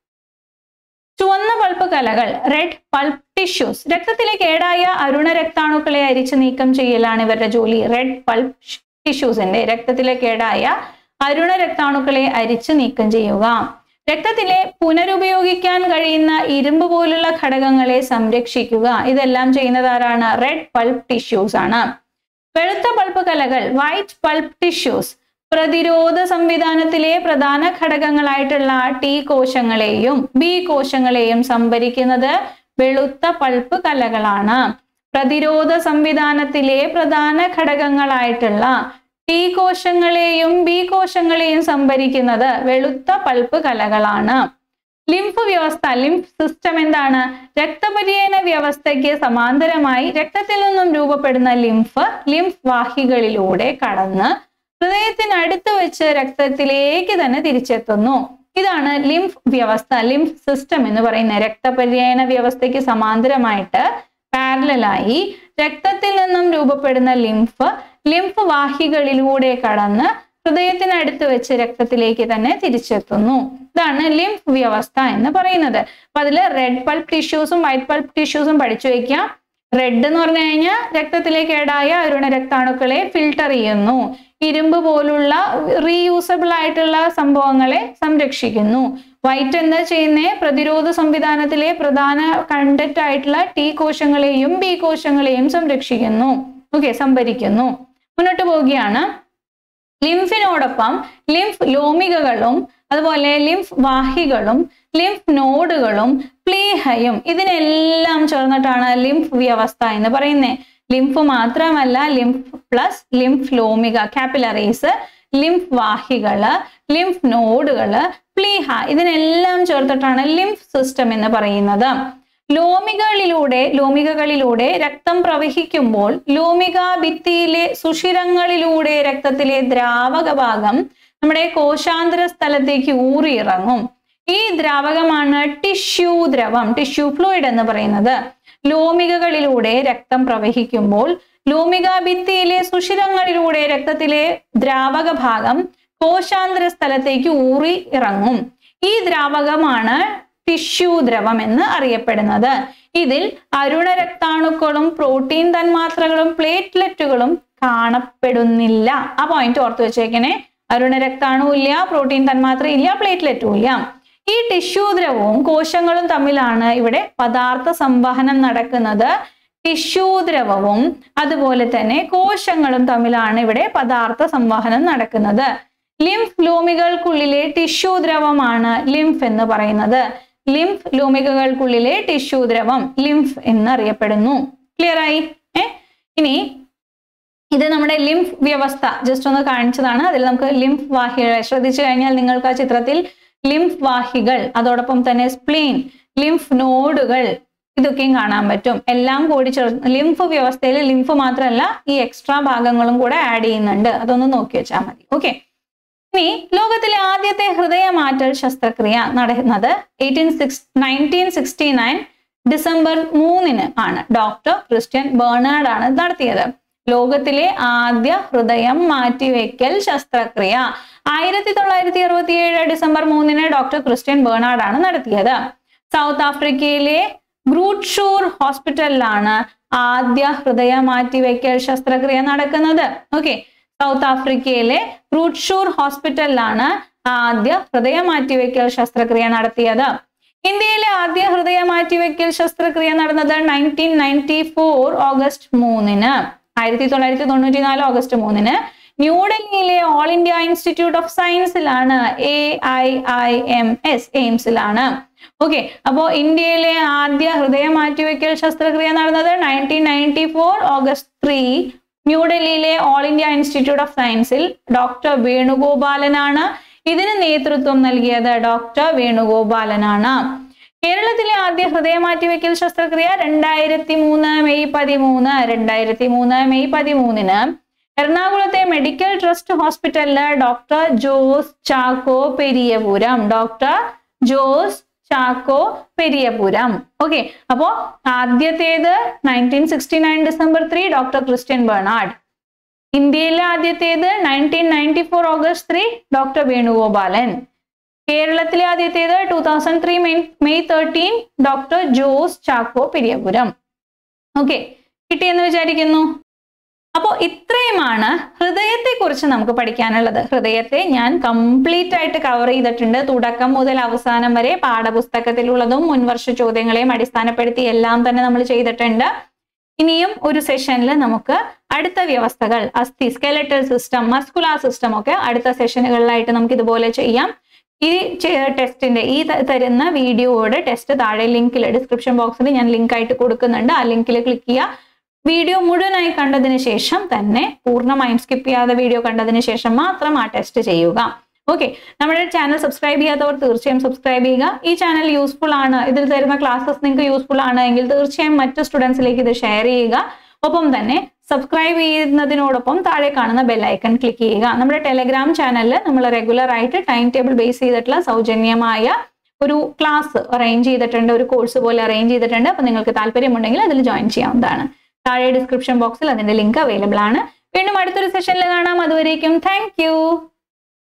ചുവന്ന പൾപ്പ് കലകൾ റെഡ് പൾപ്പ് ടിഷ്യൂസ് രക്തത്തിലെ കേടായ അരുണ രക്താണുക്കളെ അരിച്ചു നീക്കം ചെയ്യലാണ് ഇവരുടെ ജോലി റെഡ് പൾപ്പ് ടിഷ്യൂസിന്റെ രക്തത്തിലെ കേടായ അരുണ രക്താണുക്കളെ അരിച്ചു നീക്കം ചെയ്യുക രക്തത്തിലെ പുനരുപയോഗിക്കാൻ കഴിയുന്ന ഇരുമ്പ് പോലുള്ള ഘടകങ്ങളെ സംരക്ഷിക്കുക ഇതെല്ലാം ചെയ്യുന്നത് ആരാണ് റെഡ് പൾപ്പ് ടിഷ്യൂസ് ആണ് വെളുത്ത പൾപ്പ് കലകൾ വൈറ്റ് പൾപ്പ് ടിഷ്യൂസ് പ്രതിരോധ സംവിധാനത്തിലെ പ്രധാന ഘടകങ്ങളായിട്ടുള്ള ടി കോശങ്ങളെയും ബി കോശങ്ങളെയും സംഭരിക്കുന്നത് വെളുത്ത പൾപ്പ് കലകളാണ് പ്രതിരോധ സംവിധാനത്തിലെ പ്രധാന ഘടകങ്ങളായിട്ടുള്ള ടി കോശങ്ങളെയും ബി കോശങ്ങളെയും സംഭരിക്കുന്നത് വെളുത്ത പൾപ്പ് കലകളാണ് ലിംഫ് വ്യവസ്ഥ ലിംഫ് സിസ്റ്റം എന്താണ് രക്തപര്യന വ്യവസ്ഥയ്ക്ക് സമാന്തരമായി രക്തത്തിൽ നിന്നും രൂപപ്പെടുന്ന ലിംഫ് ലിംഫ് വാഹികളിലൂടെ കടന്ന് ഹൃദയത്തിനടുത്ത് വെച്ച് രക്തത്തിലേക്ക് തന്നെ തിരിച്ചെത്തുന്നു ഇതാണ് ലിംഫ് വ്യവസ്ഥ ലിംഫ് സിസ്റ്റം എന്ന് പറയുന്ന രക്തപര്യന വ്യവസ്ഥയ്ക്ക് സമാന്തരമായിട്ട് പാരലായി രക്തത്തിൽ നിന്നും രൂപപ്പെടുന്ന ലിംഫ് ലിംഫ് വാഹികളിലൂടെ കടന്ന് ഹൃദയത്തിനടുത്ത് വെച്ച് രക്തത്തിലേക്ക് തന്നെ തിരിച്ചെത്തുന്നു ഇതാണ് ലിംഫ് വ്യവസ്ഥ എന്ന് പറയുന്നത് അപ്പൊ അതിൽ റെഡ് പൾപ്പ് ടിഷ്യൂസും വൈറ്റ് പൾപ്പ് ടിഷ്യൂസും പഠിച്ചു വെക്കാം റെഡ് എന്ന് പറഞ്ഞു കഴിഞ്ഞാൽ രക്തത്തിലേക്ക് ഏടായ അരുണ രക്താണുക്കളെ ഫിൽട്ടർ ചെയ്യുന്നു ഇരുമ്പ് പോലുള്ള റീയൂസബിൾ ആയിട്ടുള്ള സംഭവങ്ങളെ സംരക്ഷിക്കുന്നു വൈറ്റ് എന്താ ചെയ്യുന്നേ പ്രതിരോധ സംവിധാനത്തിലെ പ്രധാന കണ്ടന്റ് ആയിട്ടുള്ള ടി കോശങ്ങളെയും ബി കോശങ്ങളെയും സംരക്ഷിക്കുന്നു ഓക്കെ സംഭരിക്കുന്നു മുന്നോട്ട് പോവുകയാണ് ലിംഫിനോടൊപ്പം ലിംഫ് ലോമികകളും അതുപോലെ ലിംഫ് വാഹികളും ലിംഫ് നോഡുകളും പ്ലീഹയും ഇതിനെല്ലാം ചേർന്നിട്ടാണ് ലിംഫ് വ്യവസ്ഥ എന്ന് പറയുന്നത് ലിംഫ് മാത്രമല്ല ലിംഫ് പ്ലസ് ലിംഫ് ലോമിക കാപ്പിലറീസ് ലിംഫ് വാഹികള് ലിംഫ് നോഡുകള് പ്ലീഹ ഇതിനെല്ലാം ചേർത്തിട്ടാണ് ലിംഫ് സിസ്റ്റം എന്ന് പറയുന്നത് ലോമികളിലൂടെ ലോമികകളിലൂടെ രക്തം പ്രവഹിക്കുമ്പോൾ ലോമിക ഭിത്തിയിലെ സുഷിരങ്ങളിലൂടെ രക്തത്തിലെ ദ്രാവക ഭാഗം നമ്മുടെ കോശാന്തര സ്ഥലത്തേക്ക് ഊറിയിറങ്ങും ഈ ദ്രാവകമാണ് ടിഷ്യൂ ദ്രവം ടിഷ്യൂ ഫ്ലൂയിഡ് എന്ന് പറയുന്നത് ലോമികകളിലൂടെ രക്തം പ്രവഹിക്കുമ്പോൾ ലോമിക ഭിത്തിയിലെ സുഷിരങ്ങളിലൂടെ രക്തത്തിലെ ദ്രാവക ഭാഗം കോശാന്തര സ്ഥലത്തേക്ക് ഊറി ഇറങ്ങും ഈ ദ്രാവകമാണ് ടിഷ്യൂ ദ്രവം എന്ന് അറിയപ്പെടുന്നത് ഇതിൽ അരുണ രക്താണുക്കളും പ്രോട്ടീൻ തന്മാത്രകളും പ്ലേറ്റ്ലെറ്റുകളും കാണപ്പെടുന്നില്ല ആ പോയിന്റ് ഓർത്ത് വെച്ചേക്കണേ അരുണ രക്താണു ഇല്ല പ്രോട്ടീൻ തന്മാത്ര ഇല്ല പ്ലേറ്റ്ലെറ്റും ഇല്ല ഈ ടിഷ്യൂ ദ്രവവും കോശങ്ങളും തമ്മിലാണ് ഇവിടെ പദാർത്ഥ സംവഹനം നടക്കുന്നത് ടിഷ്യൂ ദ്രവവും അതുപോലെ തന്നെ കോശങ്ങളും തമ്മിലാണ് ഇവിടെ പദാർത്ഥ സംവഹനം നടക്കുന്നത് ലിംഫ് ലോമികൾക്കുള്ളിലെ ടിഷ്യൂ ദ്രവമാണ് ലിംഫ് എന്ന് പറയുന്നത് ലിംഫ് ലോമികകൾക്കുള്ളിലെ ടിഷ്യൂ ദ്രവം ലിംഫ് എന്നറിയപ്പെടുന്നു ക്ലിയർ ആയി ഏ ഇനി ഇത് നമ്മുടെ ലിംഫ് വ്യവസ്ഥ ജസ്റ്റ് ഒന്ന് കാണിച്ചതാണ് അതിൽ നമുക്ക് ലിംഫ് വാഹികൾ ശ്രദ്ധിച്ചു കഴിഞ്ഞാൽ നിങ്ങൾക്ക് ആ ചിത്രത്തിൽ ലിംഫ് വാഹികൾ അതോടൊപ്പം തന്നെ സ്പ്ലീൻ ലിംഫ് നോഡുകൾ ഇതൊക്കെയും കാണാൻ പറ്റും എല്ലാം കൂടി ചേർന്ന് ലിംഫ് വ്യവസ്ഥയിൽ ലിംഫ് മാത്രമല്ല ഈ എക്സ്ട്രാ ഭാഗങ്ങളും കൂടെ ആഡ് ചെയ്യുന്നുണ്ട് അതൊന്ന് നോക്കി വെച്ചാൽ മതി ഓക്കെ ഇനി ലോകത്തിലെ ആദ്യത്തെ ഹൃദയമാറ്റൽ ശസ്ത്രക്രിയ നടന്നത് eighteen six nineteen sixty nine December മൂന്നിന് ആണ് ഡോക്ടർ ക്രിസ്ത്യൻ ബേർണാഡ് ആണ് നടത്തിയത് ലോകത്തിലെ ആദ്യ ഹൃദയം മാറ്റിവെക്കൽ ശസ്ത്രക്രിയ ആയിരത്തി തൊള്ളായിരത്തി അറുപത്തി ഏഴ് ഡിസംബർ മൂന്നിന് ഡോക്ടർ ക്രിസ്ത്യൻ ബേർണാഡ് ആണ് നടത്തിയത് സൗത്ത് ആഫ്രിക്കയിലെ ഗ്രൂട്ട്ഷൂർ ഹോസ്പിറ്റലിലാണ് ആദ്യ ഹൃദയ മാറ്റിവെക്കൽ ശസ്ത്രക്രിയ നടക്കുന്നത് ഓക്കെ സൗത്ത് ആഫ്രിക്കയിലെ ഗ്രൂട്ട്ഷൂർ ഹോസ്പിറ്റലിലാണ് ആദ്യ ഹൃദയ മാറ്റിവെക്കൽ ശസ്ത്രക്രിയ നടത്തിയത് ഇന്ത്യയിലെ ആദ്യ ഹൃദയ മാറ്റിവെക്കൽ ശസ്ത്രക്രിയ നടന്നത് നയൻറ്റീൻ നയൻറ്റി ഫോർ ഓഗസ്റ്റ് മൂന്നിന് ആയിരത്തി തൊള്ളായിരത്തി തൊണ്ണൂറ്റി നാല് ഓഗസ്റ്റ് മൂന്നിന് ന്യൂഡൽഹിയിലെ ഓൾ ഇന്ത്യ ഇൻസ്റ്റിറ്റ്യൂട്ട് ഓഫ് സയൻസിലാണ് A I I M S എയിംസിലാണ് ഓക്കെ അപ്പോ ഇന്ത്യയിലെ ആദ്യ ഹൃദയ മാറ്റിവെക്കൽ ശസ്ത്രക്രിയ നടന്നത് nineteen ninety four August three ന്യൂഡൽഹിയിലെ ഓൾ ഇന്ത്യ ഇൻസ്റ്റിറ്റ്യൂട്ട് ഓഫ് സയൻസിൽ ഡോക്ടർ വേണുഗോപാലനാണ് ഇതിന് നേതൃത്വം നൽകിയത് ഡോക്ടർ വേണുഗോപാലനാണ് കേരളത്തിലെ ആദ്യ ഹൃദയ മാറ്റിവെക്കൽ ശസ്ത്രക്രിയ രണ്ടായിരത്തി മൂന്ന് മെയ് പതിമൂന്ന് രണ്ടായിരത്തി മൂന്ന് മെയ് പതിമൂന്നിന് എറണാകുളത്തെ മെഡിക്കൽ ട്രസ്റ്റ് ഹോസ്പിറ്റലില് doctor Jose Chacko Periyapuram doctor Jose Chacko Periyapuram okay അപ്പോ ആദ്യത്തേത് nineteen sixty nine December three doctor Christian Bernard ഇന്ത്യയിലെ ആദ്യത്തേത് nineteen ninety four August three doctor Venugopalan കേരളത്തിലെ ആദ്യത്തേത് two thousand three May May thirteen doctor Jose Chacko Periyapuram okay കിട്ടിയെന്ന് വിചാരിക്കുന്നു അപ്പോൾ ഇത്രയുമാണ് ഹൃദയത്തെക്കുറിച്ച് നമുക്ക് പഠിക്കാനുള്ളത് ഹൃദയത്തെ ഞാൻ കംപ്ലീറ്റ് ആയിട്ട് കവർ ചെയ്തിട്ടുണ്ട് തുടക്കം മുതൽ അവസാനം വരെ പാഠപുസ്തകത്തിലുള്ളതും മുൻവർഷ ചോദ്യങ്ങളെയും അടിസ്ഥാനപ്പെടുത്തി എല്ലാം തന്നെ നമ്മൾ ചെയ്തിട്ടുണ്ട് ഇനിയും ഒരു സെഷനിൽ നമുക്ക് അടുത്ത വ്യവസ്ഥകൾ അസ്ഥി സ്കെലറ്റൽ സിസ്റ്റം മസ്കുലാർ സിസ്റ്റം ഒക്കെ അടുത്ത സെഷനുകളിലായിട്ട് നമുക്ക് ഇതുപോലെ ചെയ്യാം ഈ ടെസ്റ്റിന്റെ ഈ ത- തരുന്ന വീഡിയോയുടെ ടെസ്റ്റ് താഴെ ലിങ്കിൽ ഡിസ്ക്രിപ്ഷൻ ബോക്സിൽ ഞാൻ ലിങ്ക് ആയിട്ട് കൊടുക്കുന്നുണ്ട് ആ ലിങ്കിൽ ക്ലിക്ക് ചെയ്യുക വീഡിയോ മുഴുവനായി കണ്ടതിന് ശേഷം തന്നെ പൂർണ്ണമായും സ്കിപ്പ് ചെയ്യാതെ വീഡിയോ കണ്ടതിന് ശേഷം മാത്രം ആ ടെസ്റ്റ് ചെയ്യുക ഓക്കെ നമ്മുടെ ചാനൽ സബ്സ്ക്രൈബ് ചെയ്യാത്തവർ തീർച്ചയായും സബ്സ്ക്രൈബ് ചെയ്യുക ഈ ചാനൽ യൂസ്ഫുൾ ആണ് ഇതിൽ തരുന്ന ക്ലാസ്സസ് നിങ്ങൾക്ക് യൂസ്ഫുൾ ആണ് എങ്കിൽ തീർച്ചയായും മറ്റു സ്റ്റുഡൻസിലേക്ക് ഇത് ഷെയർ ചെയ്യുക ഒപ്പം തന്നെ സബ്സ്ക്രൈബ് ചെയ്യുന്നതിനോടൊപ്പം താഴെ കാണുന്ന ബെല്ലൈക്കൺ ക്ലിക്ക് ചെയ്യുക നമ്മുടെ ടെലഗ്രാം ചാനലിൽ നമ്മൾ റെഗുലർ ആയിട്ട് ടൈം ടേബിൾ ബേസ് ചെയ്തിട്ടുള്ള സൗജന്യമായ ഒരു ക്ലാസ് അറേഞ്ച് ചെയ്തിട്ടുണ്ട് ഒരു കോഴ്സ് പോലെ അറേഞ്ച് ചെയ്തിട്ടുണ്ട് അപ്പൊ നിങ്ങൾക്ക് താല്പര്യമുണ്ടെങ്കിൽ അതിൽ ജോയിൻ ചെയ്യാവുന്നതാണ് താഴെ ഡിസ്ക്രിപ്ഷൻ ബോക്സിൽ അതിന്റെ ലിങ്ക് അവൈലബിൾ ആണ് വീണ്ടും അടുത്തൊരു സെഷനിൽ കാണാം അതുവരേക്കും താങ്ക്